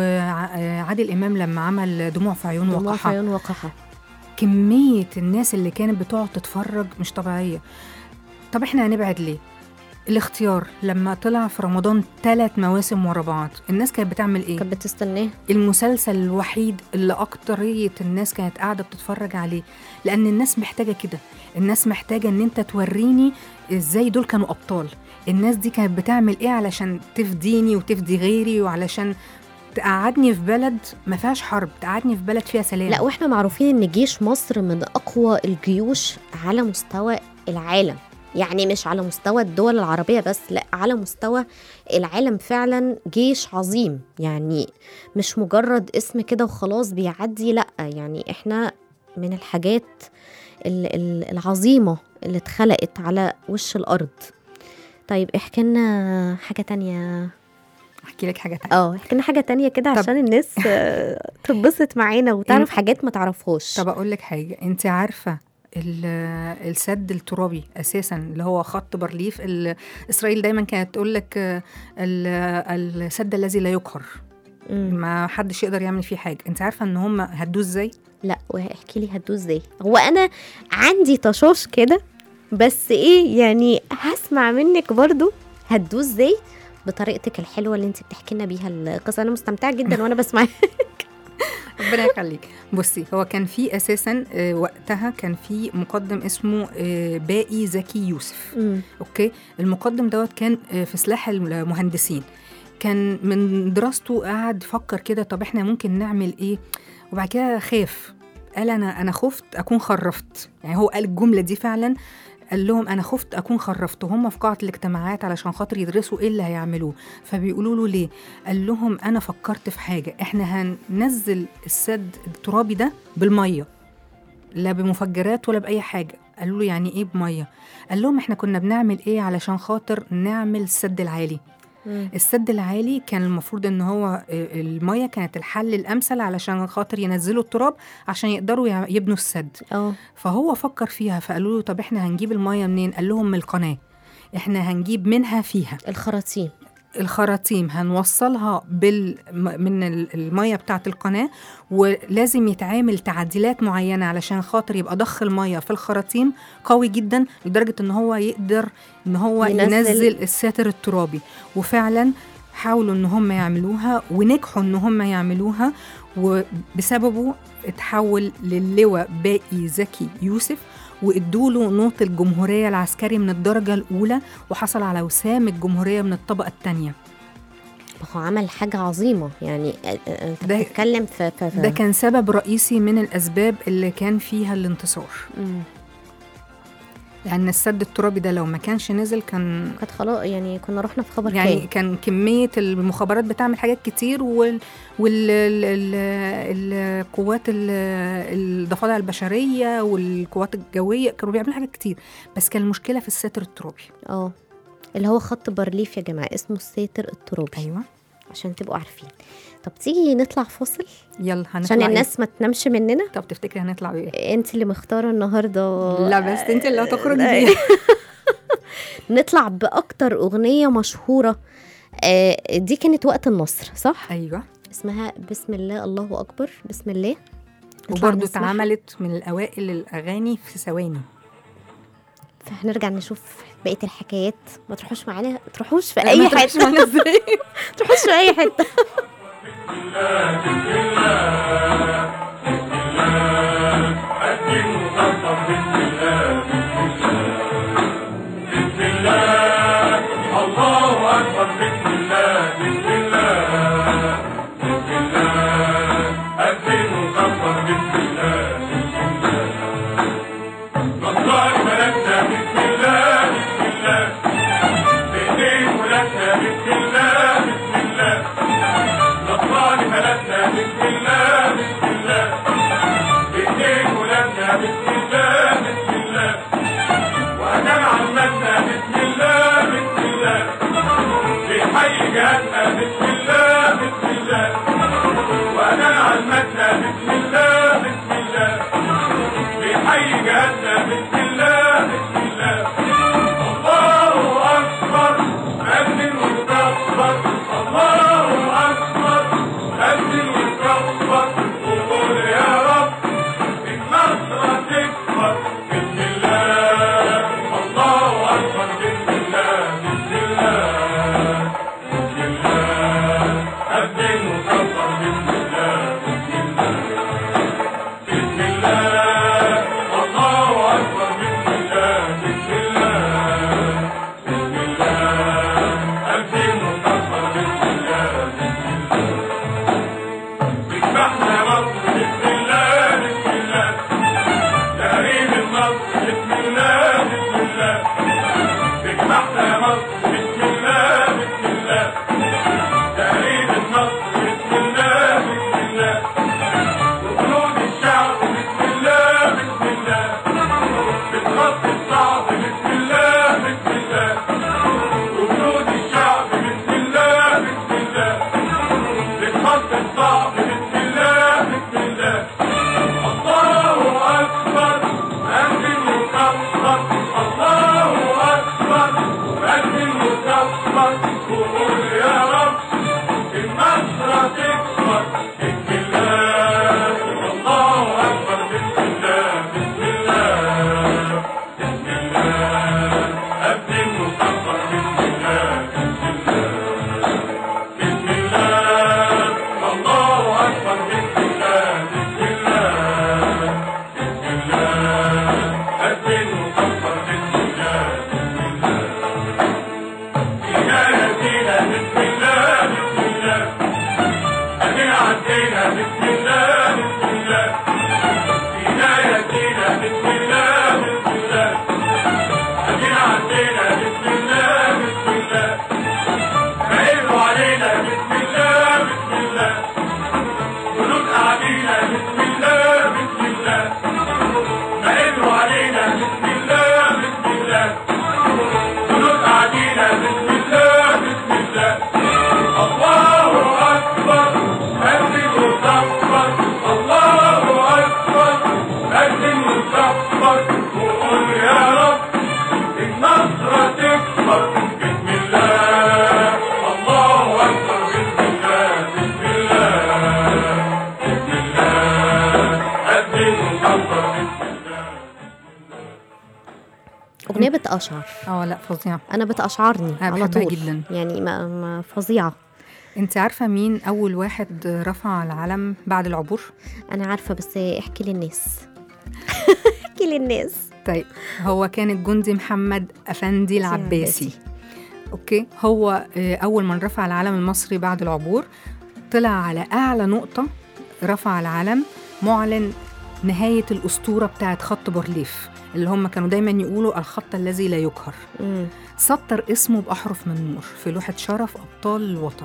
وعادل امام لما عمل دموع في عيون دموع في وقحة عيون وقحة كميه الناس اللي كانت بتقعد تتفرج مش طبيعيه طب احنا هنبعد ليه الاختيار لما طلع في رمضان ثلاث مواسم ورا بعض الناس كانت بتعمل ايه كانت بتستناه المسلسل الوحيد اللي أكترية الناس كانت قاعدة بتتفرج عليه لأن الناس محتاجة كده الناس محتاجة إن أنت توريني إزاي دول كانوا أبطال الناس دي كانت بتعمل إيه علشان تفديني وتفدي غيري وعلشان تقعدني في بلد ما فيهاش حرب تقعدني في بلد فيها سلام لا واحنا معروفين ان جيش مصر من اقوى الجيوش على مستوى العالم يعني مش على مستوى الدول العربية بس لا على مستوى العالم فعلا جيش عظيم يعني مش مجرد اسم كده وخلاص بيعدي لا يعني احنا من الحاجات ال- ال- العظيمة اللي اتخلقت على وش الأرض طيب احكي لنا حاجه تانية احكي لك حاجه تانية اه احكي لنا حاجه تانية كده طب- عشان الناس آه، تتبسط معانا وتعرف إن- حاجات ما تعرفهاش طب اقول لك حاجه انت عارفه ال- السد الترابي اساسا اللي هو خط بارليف ال- اسرائيل دايما كانت تقول لك آه، ال- السد الذي لا يقهر مم. ما حدش يقدر يعمل فيه حاجه انت عارفه ان هم هدوه ازاي لا واحكي لي هتدوس ازاي هو انا عندي طشاش كده بس ايه يعني هسمع منك برضو هتدوس ازاي بطريقتك الحلوه اللي انت بتحكي لنا بيها القصه انا مستمتعه جدا وانا بسمعها ربنا يخليك بصي هو كان في اساسا آه، وقتها كان في مقدم اسمه آه، باقي زكي يوسف مم. اوكي المقدم دوت كان آه، في سلاح المهندسين كان من دراسته قعد يفكر كده طب احنا ممكن نعمل ايه وبعد كده خاف قال انا انا خفت اكون خرفت يعني هو قال الجمله دي فعلا قال لهم انا خفت اكون خرفت وهم في قاعه الاجتماعات علشان خاطر يدرسوا ايه اللي هيعملوه فبيقولوا له ليه قال لهم انا فكرت في حاجه احنا هننزل السد الترابي ده بالميه لا بمفجرات ولا باي حاجه قالوا له يعني ايه بميه قال لهم احنا كنا بنعمل ايه علشان خاطر نعمل السد العالي مم. السد العالي كان المفروض ان هو آه، الميه كانت الحل الامثل علشان خاطر ينزلوا التراب عشان يقدروا يع- يبنوا السد اه فهو فكر فيها فقالوا له طب احنا هنجيب الميه منين قال لهم من القناه احنا هنجيب منها فيها الخراطيم الخراطيم هنوصلها بال م- من ال- الميه بتاعه القناه ولازم يتعامل تعديلات معينه علشان خاطر يبقى ضخ الميه في الخراطيم قوي جدا لدرجه ان هو يقدر ان هو ينزل. ينزل, ينزل الساتر الترابي وفعلا حاولوا ان هم يعملوها ونجحوا ان هم يعملوها وبسببه اتحول للواء باقي زكي يوسف وادوا له نوط الجمهوريه العسكري من الدرجه الاولى وحصل على وسام الجمهوريه من الطبقه الثانيه هو عمل حاجه عظيمه يعني آه، آه، انت ده- بتتكلم في, في, في ده كان سبب رئيسي من الاسباب اللي كان فيها الانتصار مم. لان السد الترابي ده لو ما كانش نزل كان كانت خلاص يعني كنا رحنا في خبر يعني كام كان كميه المخابرات بتعمل حاجات كتير وال وال ال- ال- القوات ال- الضفادع البشريه والقوات الجويه كانوا بيعملوا حاجات كتير بس كان المشكله في الساتر الترابي اه اللي هو خط بارليف يا جماعه اسمه الساتر الترابي ايوه عشان تبقوا عارفين طب تيجي نطلع فاصل يلا هنطلع عشان إيه؟ الناس ما تنامش مننا طب تفتكري هنطلع ايه انت اللي مختاره النهارده لا بس انت اللي هتخرجي آه، بيها نطلع باكتر اغنيه مشهوره آه، دي كانت وقت النصر صح ايوه اسمها بسم الله الله اكبر بسم الله نطلع وبرضه نسمعها. اتعملت من الاوائل الاغاني في ثواني فهنرجع نشوف بقيه الحكايات ما تروحوش معانا تروحوش في لا، اي ما تروحش حته معانا ازاي تروحوش في اي حته الدين مصدق بسم الله بسم الله الله أكبر بسم الله بسم الله بسم الله الدين مصدق بسم الله نصار ملكنا بسم الله بسم الله بإيدين ملكنا بسم الله بسم الله نصار ملكنا بسم بتقشعر اه لا فظيعه انا بتقشعرني انا على بحبها طول جدا يعني ما ما فظيعه انت عارفه مين اول واحد رفع العلم بعد العبور انا عارفه بس احكي للناس احكي للناس طيب هو كان الجندي محمد افندي العباسي اوكي هو آه، اول من رفع العلم المصري بعد العبور طلع على اعلى نقطه رفع العلم معلن نهايه الاسطوره بتاعت خط بورليف اللي هم كانوا دايما يقولوا الخط الذي لا يقهر مم. سطر اسمه بأحرف من نور في لوحة شرف أبطال الوطن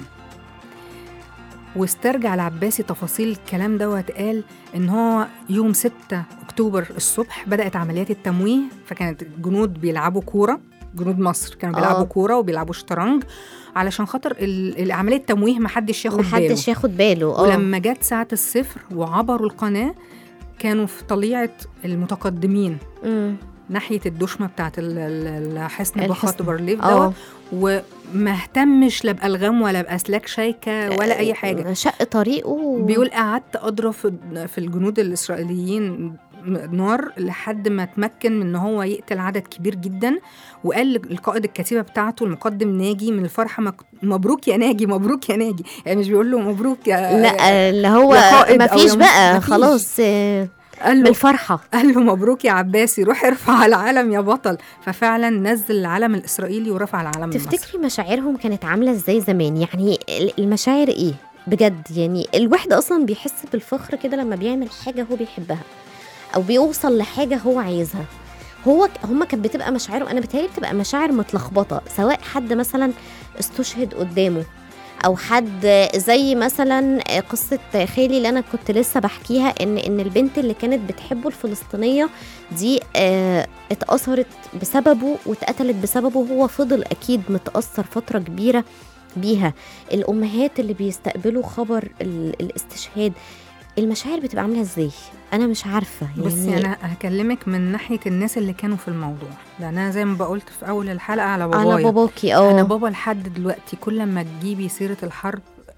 واسترجع العباسي تفاصيل الكلام دوت قال إن هو يوم 6 أكتوبر الصبح بدأت عمليات التمويه فكانت الجنود بيلعبوا كورة جنود مصر كانوا آه. بيلعبوا كورة وبيلعبوا شطرنج علشان خاطر ال- ال- عملية التمويه محدش ياخد باله محدش ياخد باله اه ولما جت ساعة الصفر وعبروا القناة كانوا في طليعة المتقدمين مم. ناحيه الدشمه بتاعت ال- ال- الحصن الحصن. بخط بارليف اه دوت وما اهتمش لا بالغام ولا باسلاك شيكه ولا اي حاجه شق طريقه بيقول قعدت اضرب في في الجنود الاسرائيليين نار لحد ما تمكن من ان هو يقتل عدد كبير جدا وقال للقائد الكتيبه بتاعته المقدم ناجي من الفرحه مك- مبروك يا ناجي مبروك يا ناجي يعني مش بيقول له مبروك يا لا اللي هو يا قائد أو مفيش يا- بقى مفيش. خلاص آه، قال من له الفرحه قال له مبروك يا عباسي روح ارفع العلم يا بطل ففعلا نزل العلم الاسرائيلي ورفع العلم المصري تفتكري مشاعرهم كانت عامله ازاي زمان يعني ال- المشاعر ايه بجد يعني الواحد اصلا بيحس بالفخر كده لما بيعمل حاجه هو بيحبها او بيوصل لحاجه هو عايزها هو ك- هما كانت بتبقى مشاعرهم انا بتهيألي بتبقى مشاعر متلخبطه سواء حد مثلا استشهد قدامه او حد زي مثلا قصه خالي اللي انا كنت لسه بحكيها ان ان البنت اللي كانت بتحبه الفلسطينيه دي آه، اتأثرت بسببه واتقتلت بسببه وهو فضل اكيد متأثر فتره كبيره بيها الامهات اللي بيستقبلوا خبر ال- الاستشهاد المشاعر بتبقى عامله ازاي انا مش عارفه يعني بصي انا هكلمك من ناحيه الناس اللي كانوا في الموضوع لان انا زي ما قلت في اول الحلقه على بابايا على باباكي انا اه بابا لحد دلوقتي كل ما تجيبي سيره الحرب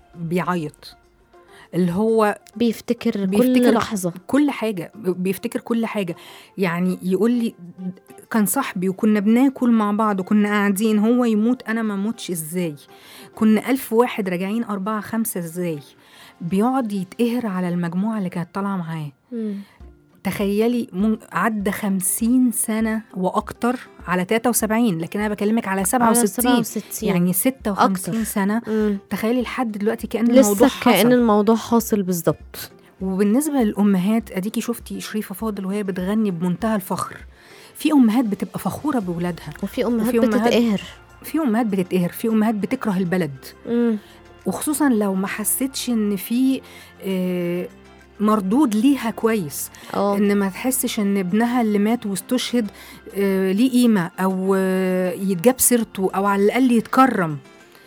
بيعيط اللي هو بيفتكر, بيفتكر كل لحظه كل حاجة بيفتكر كل حاجة يعني يقول لي كان صاحبي وكنا بناكل مع بعض وكنا قاعدين هو يموت أنا ما موتش إزاي كنا ألف واحد راجعين أربعة خمسة إزاي بيقعد يتقهر على المجموعة اللي كانت طالعة معاه مم. تخيلي من عدى خمسين سنة وأكتر على 73 لكن أنا بكلمك على على 67 67 يعني 56 أكتر. سنة مم. تخيلي لحد دلوقتي كأن الموضوع لسه كأن حصل. الموضوع حاصل بالظبط وبالنسبه للامهات اديكي شفتي شريفه فاضل وهي بتغني بمنتهى الفخر في امهات بتبقى فخوره باولادها وفي امهات وفي أمهات- بتتقهر في امهات بتتقهر في امهات بتكره البلد مم. وخصوصا لو ما حسيتش ان في آه، مردود ليها كويس اه ان ما تحسش ان ابنها اللي مات واستشهد آه، ليه قيمه او آه، يتجاب سيرته او على الاقل يتكرم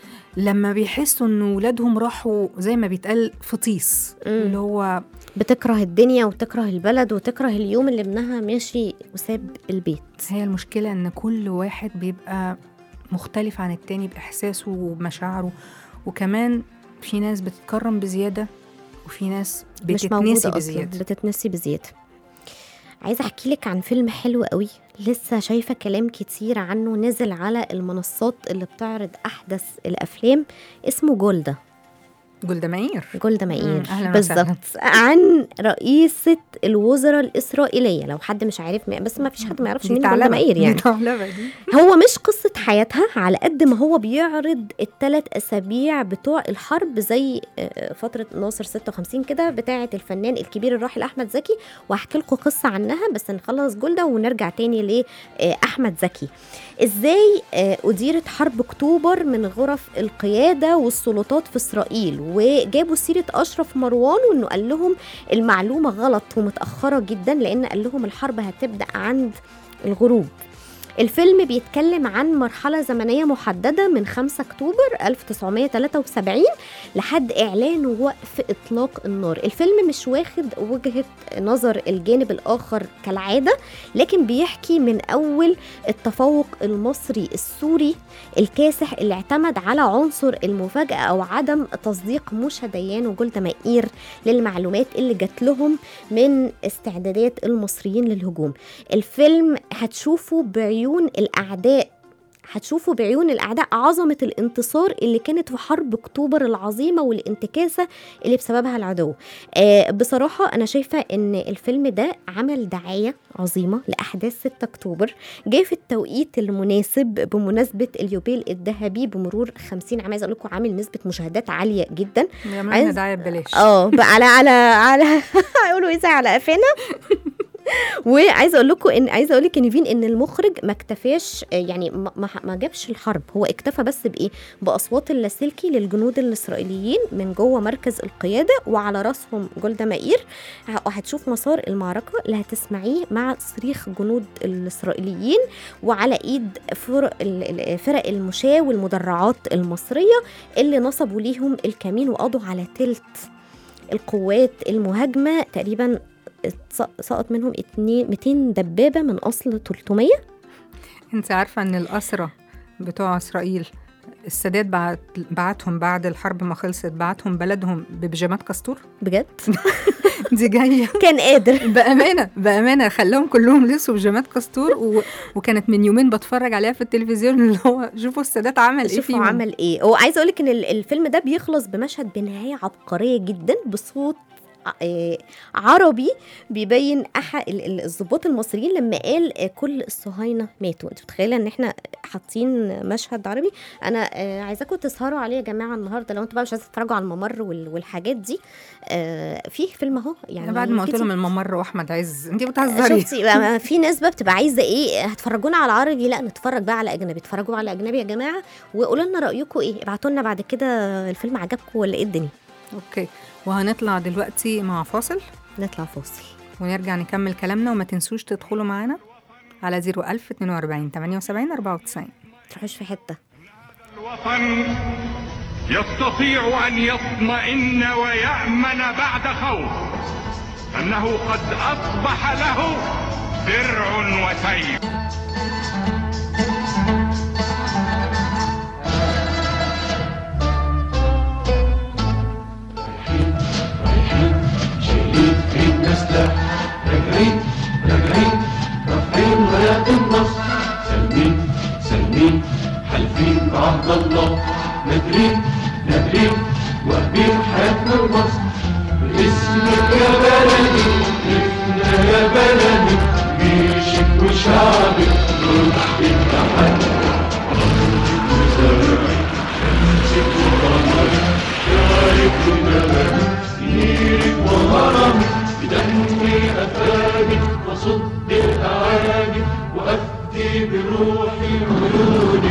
لما بيحسوا ان ولادهم راحوا زي ما بيتقال فطيس مم. اللي هو بتكره الدنيا وتكره البلد وتكره اليوم اللي ابنها ماشي وساب البيت هي المشكلة إن كل واحد بيبقى مختلف عن التاني بإحساسه ومشاعره وكمان في ناس بتتكرم بزيادة وفي ناس مش بتتنسي موجودة أصلا بزيادة بتتنسي بزيادة عايزة أحكي لك عن فيلم حلو قوي لسه شايفة كلام كتير عنه نزل على المنصات اللي بتعرض أحدث الأفلام اسمه جولدا جولدا مائير جولدا مم، مائير أهلاً وسهلاً. بالظبط عن رئيسة الوزراء الإسرائيلية لو حد مش عارف بس ما فيش حد ما يعرفش دي مين جولدا ثعلبة. مائير يعني دي ثعلبة دي هو مش قصة حياتها على قد ما هو بيعرض الثلاث أسابيع بتوع الحرب زي آه، فترة ناصر 56 كده بتاعة الفنان الكبير الراحل أحمد زكي وهحكي لكم قصة عنها بس نخلص جولدا ونرجع تاني لأحمد زكي إزاي آه، أديرت حرب أكتوبر من غرف القيادة والسلطات في إسرائيل وجابوا سيرة أشرف مروان وإنه قال لهم المعلومة غلط ومتأخرة جدا لأن قال لهم الحرب هتبدأ عند الغروب الفيلم بيتكلم عن مرحلة زمنية محددة من 5 أكتوبر 1973 لحد إعلان وقف إطلاق النار الفيلم مش واخد وجهة نظر الجانب الآخر كالعادة لكن بيحكي من أول التفوق المصري السوري الكاسح اللي اعتمد على عنصر المفاجأة أو عدم تصديق موشا ديان وجولدا مائير للمعلومات اللي جات لهم من استعدادات المصريين للهجوم الفيلم هتشوفه بعيون بعيون الاعداء هتشوفوا بعيون الاعداء عظمه الانتصار اللي كانت في حرب اكتوبر العظيمه والانتكاسه اللي بسببها العدو آه بصراحه انا شايفه ان الفيلم ده عمل دعايه عظيمه لاحداث 6 اكتوبر جاي في التوقيت المناسب بمناسبه اليوبيل الذهبي بمرور 50 عام عايزه اقول لكم عامل نسبه مشاهدات عاليه جدا يعمل عايز- لنا دعايه ببلاش اه بقى على على على هيقولوا ايه زي على قفانا وعايزه اقول لكم ان عايزه اقول لك ان فين ان المخرج ما اكتفاش آه، يعني ما, ما- ما جابش الحرب هو اكتفى بس بايه باصوات اللاسلكي للجنود الاسرائيليين من جوه مركز القياده وعلى راسهم جولدا مائير ه- وهتشوف مسار المعركه اللي هتسمعيه مع صريخ جنود الاسرائيليين وعلى ايد فرق ال- ال- فرق المشاة والمدرعات المصريه اللي نصبوا ليهم الكمين وقضوا على تلت القوات المهاجمه تقريبا اتص- سقط منهم اتنين 200 دبابه من اصل 300 انت عارفه ان الاسرى بتوع اسرائيل السادات بعت بعتهم بعد الحرب ما خلصت بعتهم بلدهم ببيجامات كاستور بجد دي جايه كان قادر بامانه بامانه خلاهم كلهم لبسوا بيجامات كاستور و... وكانت من يومين بتفرج عليها في التلفزيون اللي هو شوفوا السادات عمل ايه شوفوا فيهم عمل ايه هو عايزه اقول لك ان ال- الفيلم ده بيخلص بمشهد بنهايه عبقريه جدا بصوت ع- آه، عربي بيبين احد ال- ال- الضباط المصريين لما قال آه، كل الصهاينه ماتوا انت متخيله ان احنا حاطين مشهد عربي انا آه، عايزاكم تسهروا عليه يا جماعه النهارده لو انتوا بقى مش عايزين تتفرجوا على الممر وال- والحاجات دي آه، في فيلم اهو يعني يعني بعد ما قلت كتير. لهم الممر واحمد عز انت بتهزري شفتي بقى في ناس بقى بتبقى عايزه ايه هتفرجونا على عربي لا نتفرج بقى على اجنبي اتفرجوا على اجنبي يا جماعه وقولوا لنا رايكم ايه ابعتوا لنا بعد كده الفيلم عجبكم ولا ايه الدنيا اوكي وهنطلع دلوقتي مع فاصل نطلع فاصل ونرجع نكمل كلامنا وما تنسوش تدخلوا معانا على 01000 42 78 94 تروحوش في حته الوطن يستطيع أن يطمئن ويأمن بعد خوف أنه قد أصبح له درع وسيف راجعين راجعين رافعين رايات النصر سالمين سالمين حالفين بعهد الله نادرين نادرين واهبين حياتنا لمصر باسمك يا بلدي نفنا يا بلدي جيشك وشعبك روح التحدي وزارعك شمسك وقمرك شارك ونبات سيرك وهرمك بدمي أفادي وصد الأعادي وأفدي بروحي عيونك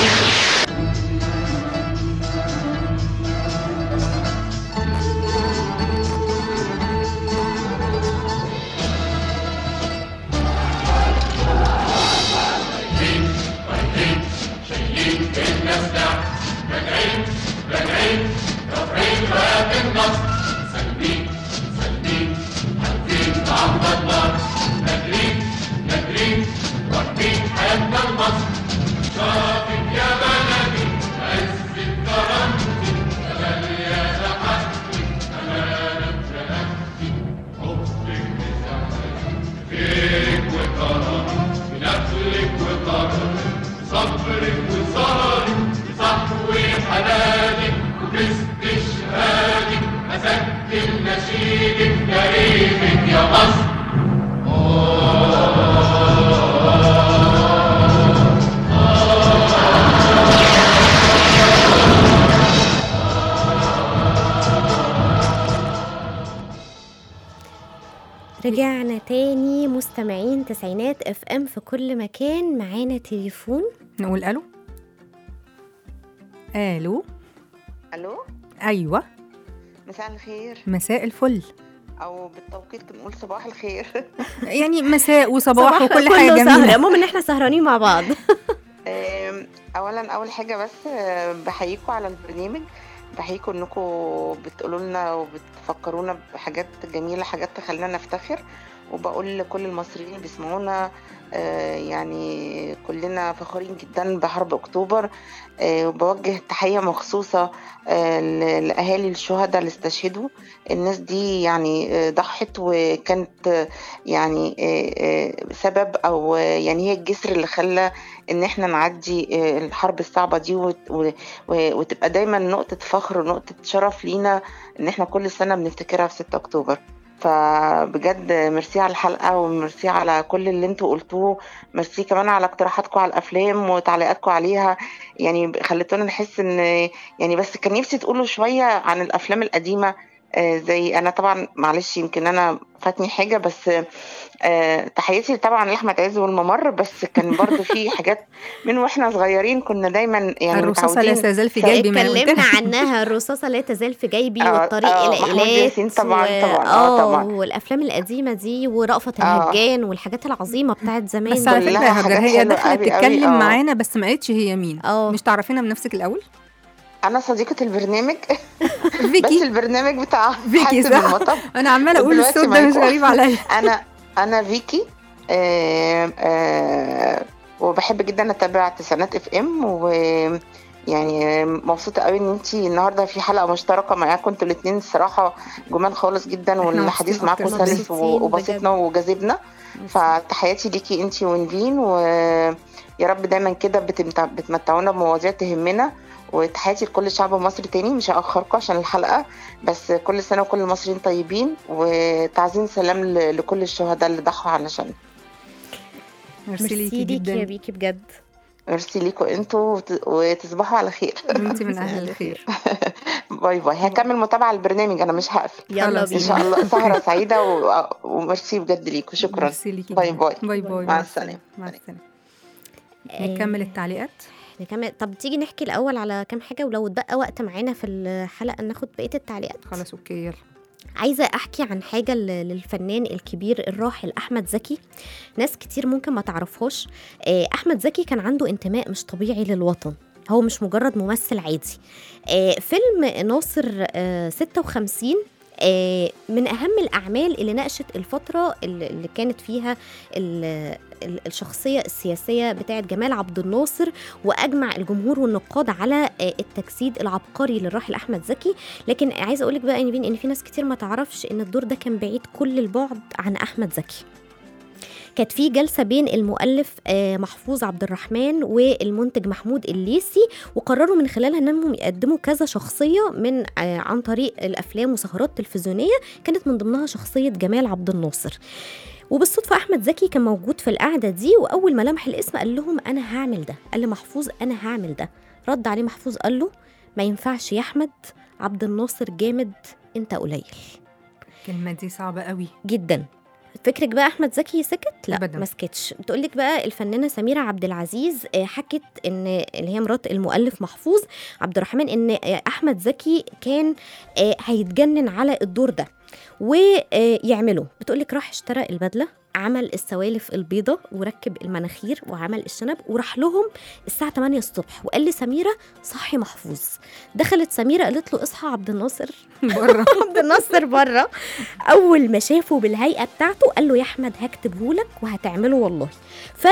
بنفلك وطرك صبرك وسهرك بصحو حنانك وباستشهادك أسجل نشيدك تاريخك يا مصر رجعنا تاني مستمعين تسعينات اف ام في كل مكان معانا تليفون نقول الو الو الو ايوه مساء الخير مساء الفل او بالتوقيت بنقول صباح الخير يعني مساء وصباح وكل كله حاجه سهرة. جميله المهم ان احنا سهرانين مع بعض أم، اولا اول حاجه بس أه، بحييكم على البرنامج بحييكم انكم بتقولوا لنا وبتفكرونا بحاجات جميله حاجات تخلينا نفتخر وبقول لكل المصريين اللي بيسمعونا آه، يعني كلنا فخورين جدا بحرب اكتوبر آه، وبوجه تحيه مخصوصه آه، ل- لاهالي الشهداء اللي استشهدوا الناس دي يعني آه، ضحت وكانت آه، يعني آه، آه، سبب او آه، يعني هي الجسر اللي خلى ان احنا نعدي آه، الحرب الصعبه دي وت- و- و- وتبقى دايما نقطه فخر ونقطه شرف لينا ان احنا كل سنه بنفتكرها في 6 اكتوبر فبجد ميرسي على الحلقه وميرسي على كل اللي انتوا قلتوه ميرسي كمان على اقتراحاتكم على الافلام وتعليقاتكم عليها يعني خلتونا نحس ان يعني بس كان نفسي تقولوا شويه عن الافلام القديمه آه، زي انا طبعا معلش يمكن انا فاتني حاجه بس آه، تحياتي طبعا لاحمد عز والممر بس كان برضو في حاجات من واحنا صغيرين كنا دايما يعني الرصاصه لا متعودين تزال في جيبي ما أنا قلت اتكلمنا لك. عنها الرصاصه لا تزال في جيبي آه، والطريق آه، الى محمود ايلات ياسين طبعاً، و- طبعاً، آه، اه طبعاً. والافلام القديمه دي ورأفت آه. الهجان والحاجات العظيمه بتاعت زمان بس على دي. فكره كلها يا هاجر حاجات هي حلوة داخله أوي أوي، تتكلم آه. معانا بس ما قالتش هي مين اه مش تعرفينا بنفسك الاول انا صديقه البرنامج بس فيكي البرنامج بتاع فيكي حاتم صح؟ المطب انا عماله اقول ودلوقتي الصوت ده مش معاكم. غريب عليا انا انا فيكي آه آه وبحب جدا اتابع تسعينات اف ام و يعني مبسوطه قوي ان انت النهارده في حلقه مشتركه معاكم انتوا الاثنين الصراحه جمال خالص جدا والحديث مبسوطين معاكم أكتر. سلس مبسوطين وبسطنا وجاذبنا فتحياتي ليكي انت ونفين ويا رب دايما كده بتمتع... بتمتعونا بمواضيع تهمنا وتحياتي لكل شعب مصر تاني مش هأخركم عشان الحلقة بس كل سنة وكل المصريين طيبين وتعزين سلام ل- لكل الشهداء اللي ضحوا علشان ميرسي ميرسي ليكي ليكي يا جدا بيكي بجد ميرسي ليكم انتوا وت- وتصبحوا على خير انت من اهل الخير باي باي هكمل متابعة البرنامج انا مش هقفل يلا خلاص، ان شاء بينا الله سهرة سعيدة و... وميرسي بجد ليكم شكرا ميرسي ليكي باي جداً. باي. باي باي مع السلامة. مع السلامه آه، نكمل التعليقات نكمل طب تيجي نحكي الاول على كام حاجه ولو اتبقى وقت معانا في الحلقه ناخد بقيه التعليقات خلاص اوكي يلا عايزه احكي عن حاجه ل- للفنان الكبير الراحل احمد زكي ناس كتير ممكن ما تعرفهاش آه، احمد زكي كان عنده انتماء مش طبيعي للوطن هو مش مجرد ممثل عادي آه، فيلم ناصر آه، 56 آه، من اهم الاعمال اللي ناقشت الفتره اللي اللي كانت فيها ال- ال- الشخصيه السياسيه بتاعه جمال عبد الناصر واجمع الجمهور والنقاد على آه، التجسيد العبقري للراحل احمد زكي لكن عايزه اقول لك بقى ان ان في ناس كتير ما تعرفش ان الدور ده كان بعيد كل البعد عن احمد زكي كانت في جلسه بين المؤلف آه، محفوظ عبد الرحمن والمنتج محمود الليسي وقرروا من خلالها انهم يقدموا كذا شخصيه من آه، عن طريق الافلام وسهرات تلفزيونيه كانت من ضمنها شخصيه جمال عبد الناصر وبالصدفة أحمد زكي كان موجود في القعدة دي وأول ما لمح الاسم قال لهم أنا هعمل ده قال لمحفوظ أنا هعمل ده رد عليه محفوظ قال له ما ينفعش يا أحمد عبد الناصر جامد أنت قليل الكلمه دي صعبه قوي جدا فكرك بقى احمد زكي سكت لا أبداً. ما سكتش بتقول لك بقى الفنانه سميره عبد العزيز آه، حكت ان اللي هي مرات المؤلف محفوظ عبد الرحمن ان آه، احمد زكي كان آه، هيتجنن على الدور ده ويعمله بتقول لك راح اشترى البدله عمل السوالف البيضة وركب المناخير وعمل الشنب وراح لهم الساعة 8 الصبح وقال لسميرة صحي محفوظ دخلت سميرة قالت له اصحى عبد الناصر بره عبد الناصر بره اول ما شافه بالهيئه بتاعته قال له يا احمد هكتبه لك وهتعمله والله ف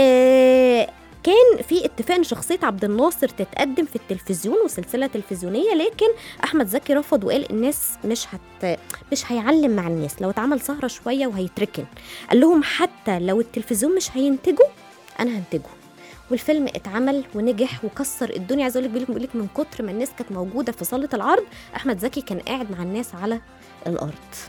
آه، كان في اتفاق ان شخصيه عبد الناصر تتقدم في التلفزيون وسلسله تلفزيونيه لكن احمد زكي رفض وقال الناس مش هت مش هيعلم مع الناس لو اتعمل سهره شويه وهيتركن قال لهم حتى لو التلفزيون مش هينتجه انا هنتجه والفيلم اتعمل ونجح وكسر الدنيا عايز اقول لك بيقول لك من كتر ما الناس كانت موجوده في صاله العرض احمد زكي كان قاعد مع الناس على الارض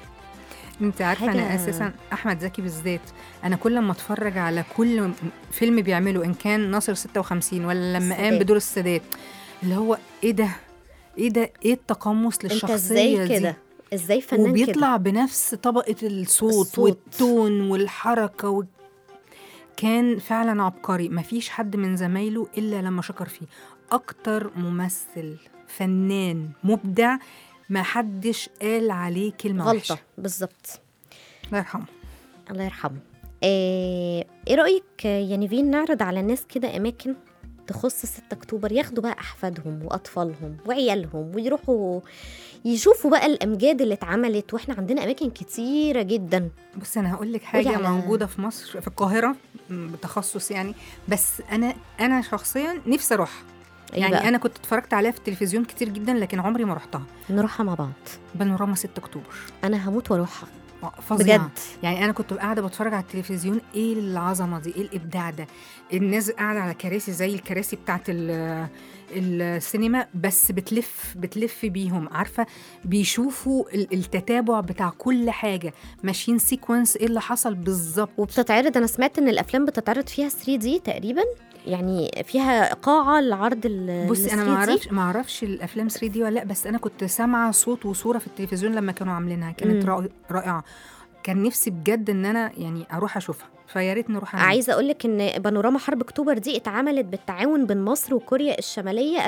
انت عارفه انا حاجة- اساسا احمد زكي بالذات انا كل ما اتفرج على كل م- فيلم بيعمله ان كان ناصر 56 ولا لما قام السادات. بدور السادات اللي هو ايه ده ايه ده ايه التقمص انت للشخصيه ازاي دي كده ازاي فنان كده وبيطلع بنفس طبقه الصوت, الصوت. والتون والحركه و... كان فعلا عبقري مفيش حد من زمايله الا لما شكر فيه اكتر ممثل فنان مبدع ما حدش قال عليه كلمه غلطه وحشة. بالظبط الله يرحمه الله يرحمه آه، ايه رايك يا نيفين نعرض على الناس كده اماكن تخص 6 اكتوبر ياخدوا بقى احفادهم واطفالهم وعيالهم ويروحوا يشوفوا بقى الامجاد اللي اتعملت واحنا عندنا اماكن كتيره جدا بص انا هقول لك قولي حاجه على- موجوده في مصر في القاهره م، بتخصص يعني بس انا انا شخصيا نفسي اروح إيه يعني بقى؟ انا كنت اتفرجت عليها في التلفزيون كتير جدا لكن عمري ما رحتها نروحها مع بعض بانوراما 6 اكتوبر انا هموت واروحها آه، فظيعه بجد يعني انا كنت قاعده بتفرج على التلفزيون ايه العظمه دي ايه الابداع ده الناس قاعده على كراسي زي الكراسي بتاعت ال- السينما بس بتلف بتلف بيهم عارفه بيشوفوا ال- التتابع بتاع كل حاجه ماشيين سيكونس ايه اللي حصل بالظبط وبتتعرض انا سمعت ان الافلام بتتعرض فيها 3 دي تقريبا يعني فيها قاعه لعرض ال بصي انا ال ما 3D. اعرفش ما اعرفش الافلام 3 دي ولا لا بس انا كنت سامعه صوت وصوره في التلفزيون لما كانوا عاملينها كانت مم. رائ- رائعه كان نفسي بجد ان انا يعني اروح اشوفها فيا ريت نروح أنا. عايزه اقول لك ان بانوراما حرب اكتوبر دي اتعملت بالتعاون بين مصر وكوريا الشماليه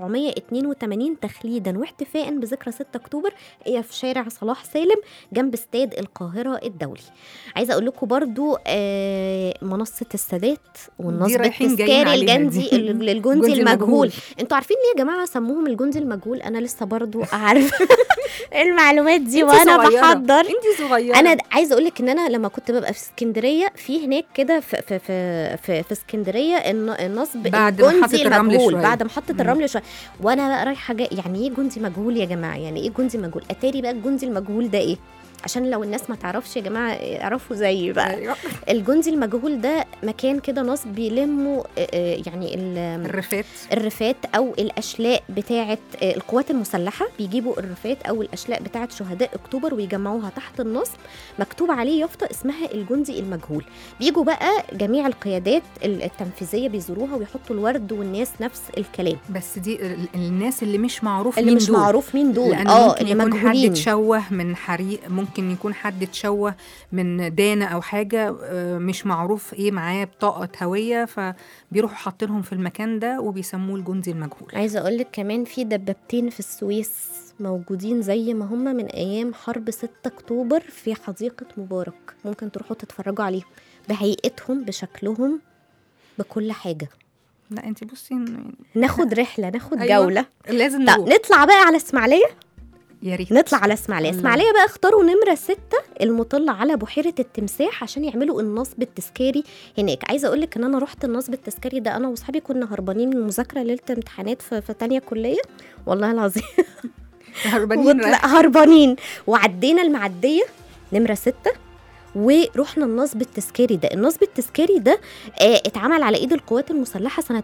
1982 تخليدا واحتفاء بذكرى 6 اكتوبر هي في شارع صلاح سالم جنب استاد القاهره الدولي عايزه اقول لكم برضو آه، منصه السادات والنصب رايحين جايين التذكاري عليها الجندي دي. الجندي الجندي المجهول المجهول. انتوا عارفين ليه يا جماعه سموهم الجندي المجهول انا لسه برضو اعرف المعلومات دي انت وانا صغيرة. بحضر انت صغيره انا د- عايزه اقول لك ان انا لما كنت ببقى في اسكندريه في هناك كده في في في في, في اسكندريه الن- النصب بعد محطة الجندي الرمل المجهول شوية. بعد محطه مم. الرمل شويه وانا بقى رايحه جاي يعني ايه جندي مجهول يا جماعه يعني ايه جندي مجهول اتاري بقى الجندي المجهول ده ايه عشان لو الناس ما تعرفش يا جماعه يعرفوا زيي بقى أيوة. الجندي المجهول ده مكان كده نصب بيلموا آه، آه، يعني ال- الرفات الرفات او الاشلاء بتاعه آه، القوات المسلحه بيجيبوا الرفات او الاشلاء بتاعه شهداء اكتوبر ويجمعوها تحت النصب مكتوب عليه يافطه اسمها الجندي المجهول بيجوا بقى جميع القيادات ال- التنفيذيه بيزوروها ويحطوا الورد والناس نفس الكلام بس دي ال- الناس اللي مش معروف اللي مين مش دول. معروف مين دول لأن اه ممكن اللي يكون حد مجهولين اتشوه من حريق ممكن يكون حد اتشوه من دانة أو حاجة آه، مش معروف إيه معاه بطاقة هوية فبيروحوا حاطينهم في المكان ده وبيسموه الجندي المجهول عايزه اقول لك كمان في دبابتين في السويس موجودين زي ما هم من ايام حرب 6 اكتوبر في حديقه مبارك ممكن تروحوا تتفرجوا عليهم بهيئتهم بشكلهم بكل حاجه لا انت بصي إن- ناخد رحله ناخد أيوة. جوله لازم طب نروح نطلع بقى على اسماعيليه يا ريت نطلع على اسماعيليه الله. اسماعيليه بقى اختاروا نمره ستة المطلة على بحيره التمساح عشان يعملوا النصب التذكاري هناك عايزه اقول لك ان انا رحت النصب التذكاري ده انا واصحابي كنا هربانين من المذاكره ليله امتحانات في, في تانية كليه والله العظيم هربانين وطلع رايح. هربانين وعدينا المعديه نمره ستة ورحنا النصب التذكاري ده النصب التذكاري ده آه اتعمل على ايد القوات المسلحه سنه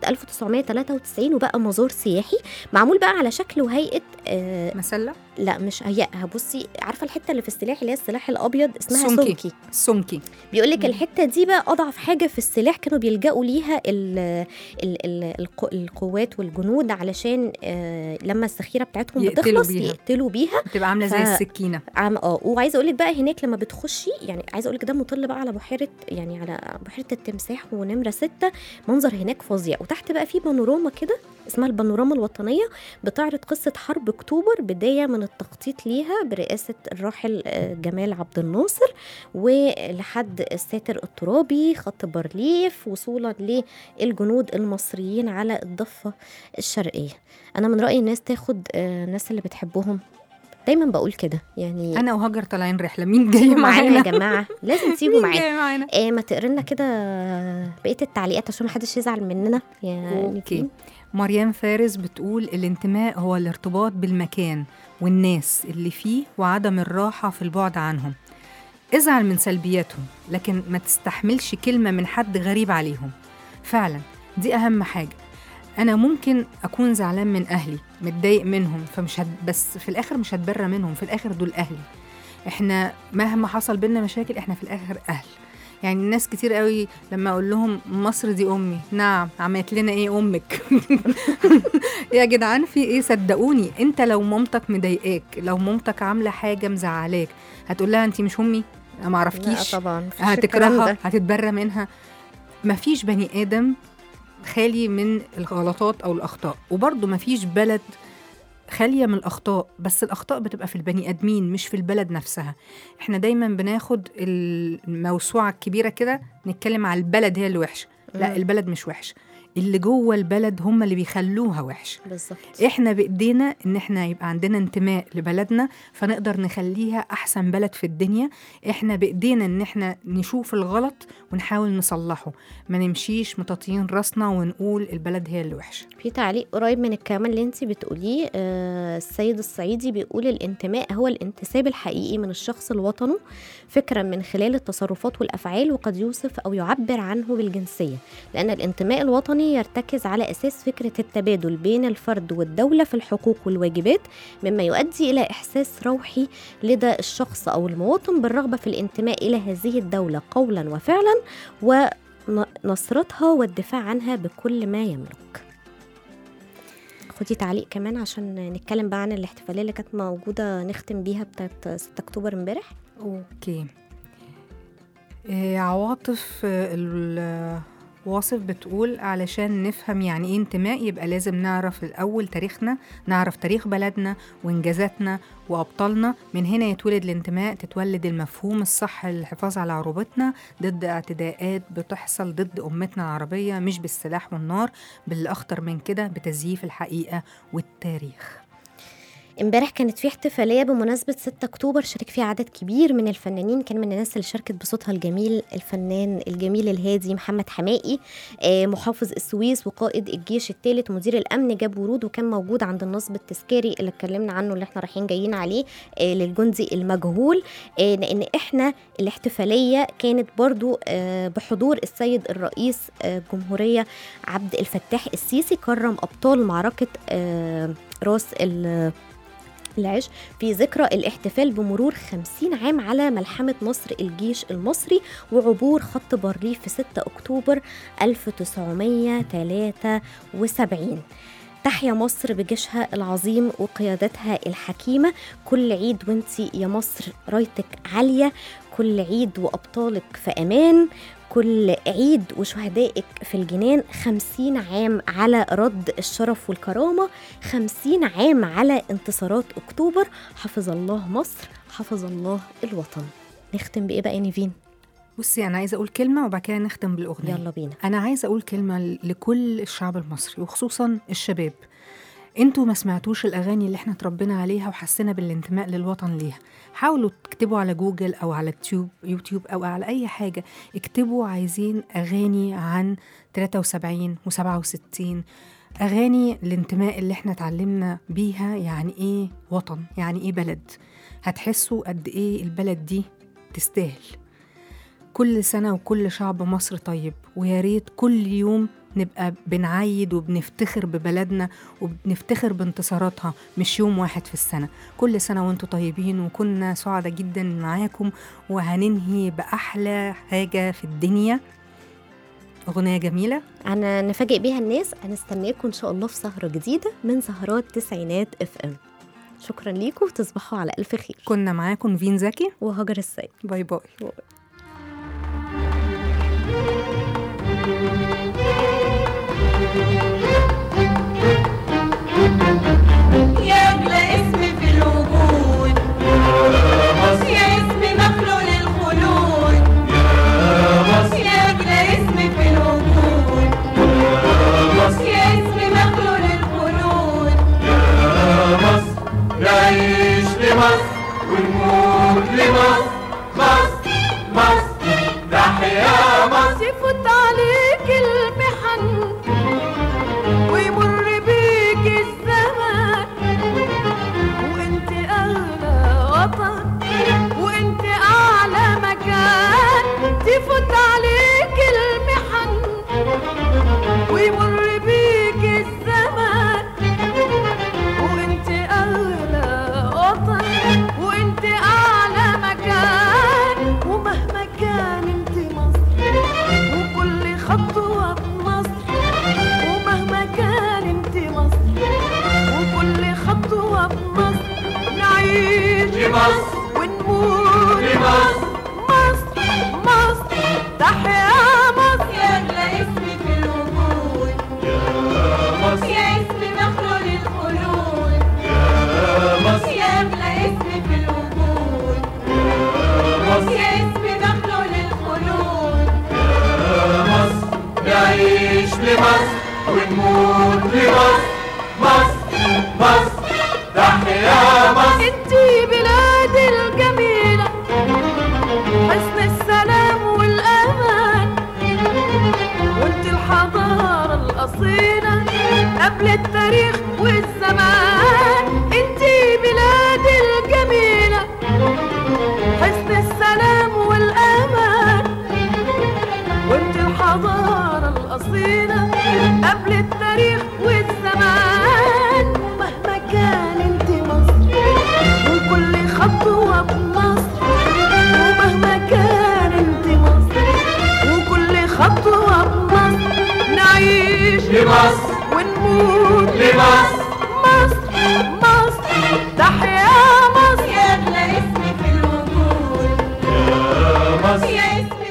1993 وبقى مزار سياحي معمول بقى على شكل وهيئه آه مسلة لا مش هيئها بصي عارفه الحته اللي في السلاح اللي هي السلاح الابيض اسمها سمكي. سمكي سمكي بيقول لك الحته دي بقى اضعف حاجه في السلاح كانوا بيلجأوا ليها ال ال ال القو- القوات والجنود علشان آه لما الذخيره بتاعتهم يقتلوا بتخلص بيها. يقتلوا بيها بتبقى عاملة زي ف- السكينة عم اه وعايزه اقول لك بقى هناك لما بتخشي يعني عايزه اقول لك ده مطل بقى على بحيره يعني على بحيره التمساح ونمره ستة منظر هناك فظيع وتحت بقى في بانوراما كده اسمها البانوراما الوطنيه بتعرض قصه حرب اكتوبر بدايه من التخطيط ليها برئاسه الراحل آه، جمال عبد الناصر ولحد الساتر الترابي خط بارليف وصولا للجنود المصريين على الضفه الشرقيه انا من رايي الناس تاخد آه، الناس اللي بتحبهم دايما بقول كده يعني أنا وهاجر طالعين رحلة مين جاي تيجوا معانا معانا يا جماعه لازم تيجوا مين معانا جاي معانا إيه ما تقري لنا كده بقيه التعليقات عشان ما حدش يزعل مننا يعني اوكي مريم فارس بتقول الانتماء هو الارتباط بالمكان والناس اللي فيه وعدم الراحة في البعد عنهم ازعل من سلبياتهم لكن ما تستحملش كلمة من حد غريب عليهم فعلا دي أهم حاجة أنا ممكن أكون زعلان من أهلي متضايق منهم فمش هد... بس في الآخر مش هتبرى منهم في الآخر دول أهلي إحنا مهما حصل بينا مشاكل إحنا في الآخر أهل يعني الناس كتير قوي لما اقول لهم مصر دي امي نعم عملت لنا ايه امك يا جدعان في ايه صدقوني انت لو مامتك مضايقاك لو مامتك عامله حاجه مزعلاك هتقول لها انت مش امي أنا ما لا اعرفكيش طبعا مفيش الكلام هتكرهها ده. هتتبرى منها مفيش بني ادم خالي من الغلطات او الاخطاء وبرضه مفيش بلد خاليه من الاخطاء بس الاخطاء بتبقى في البني ادمين مش في البلد نفسها احنا دايما بناخد الموسوعه الكبيره كده نتكلم على البلد هي اللي وحشه لا مم. البلد مش وحشه اللي جوه البلد هم اللي بيخلوها وحشه بالظبط احنا بايدينا ان احنا يبقى عندنا انتماء لبلدنا فنقدر نخليها احسن بلد في الدنيا احنا بايدينا ان احنا نشوف الغلط ونحاول نصلحه ما نمشيش مطاطين راسنا ونقول البلد هي اللي وحشه في تعليق قريب من الكلام اللي انت بتقوليه آه السيد الصعيدي بيقول الانتماء هو الانتساب الحقيقي من الشخص لوطنه فكرا من خلال التصرفات والافعال وقد يوصف او يعبر عنه بالجنسيه لان الانتماء الوطني يرتكز على اساس فكره التبادل بين الفرد والدوله في الحقوق والواجبات مما يؤدي الى احساس روحي لدى الشخص او المواطن بالرغبه في الانتماء الى هذه الدوله قولا وفعلا ونصرتها والدفاع عنها بكل ما يملك خدي تعليق كمان عشان نتكلم بقى عن الاحتفاليه اللي كانت موجوده نختم بيها بتاعت 6 اكتوبر امبارح اوكي إيه عواطف آه، ال- واصف بتقول علشان نفهم يعني ايه انتماء يبقى لازم نعرف الاول تاريخنا نعرف تاريخ بلدنا وانجازاتنا وابطالنا من هنا يتولد الانتماء تتولد المفهوم الصح للحفاظ على عروبتنا ضد اعتداءات بتحصل ضد امتنا العربيه مش بالسلاح والنار بالاخطر من كده بتزييف الحقيقه والتاريخ امبارح كانت في احتفاليه بمناسبه 6 اكتوبر شارك فيها عدد كبير من الفنانين كان من الناس اللي شاركت بصوتها الجميل الفنان الجميل الهادي محمد حمائي آه، محافظ السويس وقائد الجيش الثالث مدير الامن جاب ورود وكان موجود عند النصب التذكاري اللي اتكلمنا عنه اللي احنا رايحين جايين عليه آه، للجندي المجهول آه، لان احنا الاحتفاليه كانت برضو آه، بحضور السيد الرئيس آه، الجمهوريه عبد الفتاح السيسي كرم ابطال معركه آه، راس ال- العش في ذكرى الاحتفال بمرور 50 عام على ملحمة نصر الجيش المصري وعبور خط بارليف في 6 أكتوبر 1973 تحيا مصر بجيشها العظيم وقيادتها الحكيمة كل عيد وانتي يا مصر رايتك عالية كل عيد وأبطالك في أمان كل عيد وشهدائك في الجنان خمسين عام على رد الشرف والكرامة خمسين عام على انتصارات أكتوبر حفظ الله مصر حفظ الله الوطن نختم بإيه بقى يا نيفين؟ بصي انا عايزه اقول كلمه وبعد كده نختم بالاغنيه يلا بينا أنا عايزة أقول كلمة لكل الشعب المصري وخصوصا الشباب انتوا ما سمعتوش الأغاني اللي احنا اتربينا عليها وحسينا بالانتماء للوطن ليها حاولوا تكتبوا على جوجل أو على تيوب يوتيوب أو على أي حاجة اكتبوا عايزين أغاني عن 73 و67 أغاني الانتماء اللي احنا اتعلمنا بيها يعني إيه وطن يعني إيه بلد هتحسوا قد إيه البلد دي تستاهل كل سنة وكل شعب مصر طيب ويا ريت كل يوم نبقى بنعيد وبنفتخر ببلدنا وبنفتخر بانتصاراتها مش يوم واحد في السنة كل سنة وانتم طيبين وكنا سعداء جدا معاكم وهننهي بأحلى حاجة في الدنيا أغنية جميلة أنا نفاجئ بيها الناس هنستناكم إن شاء الله في سهرة جديدة من سهرات تسعينات اف ام شكرا ليكم وتصبحوا على ألف خير كنا معاكم فين زكي وهاجر السيد باي باي يا أغلى اسم في الوجود يا اسم مخلوق للخلود يا أغلى اسم في الوجود يا اسم مخلوق للخلود نعيش لمصر ونموت لمصر مصر مصر تحيا مصر يفوت عليك المحن ويمر بيك الزمن وانت اغلى وطن وانت اعلى مكان تفوت عليك المحن ويمر بيك الزمن وانت اغلى وطن وانت اعلى مكان ومهما كان انت مصر وكل خطوه بمصر ومهما كان انت مصر وكل خطوه بمصر نعيش لمصر ونموت لمصر مصر مصر تحيا مصر يا اغلى اسم في الوجود مصر يا اسم مخلوق للخلود يا مصر يا اغلى اسم في الوجود مصر يا اسم مخلوق للخلود مصر نعيش لمصر قبل التاريخ والزمان مهما كان انت مصر وكل خطوة بمصر ومهما كان انت مصر وكل خطوة بمصر نعيش لمصر ونموت لمصر مصر مصر تحيا مصر يا اغلى اسم في الوجود يا مصر يا اسم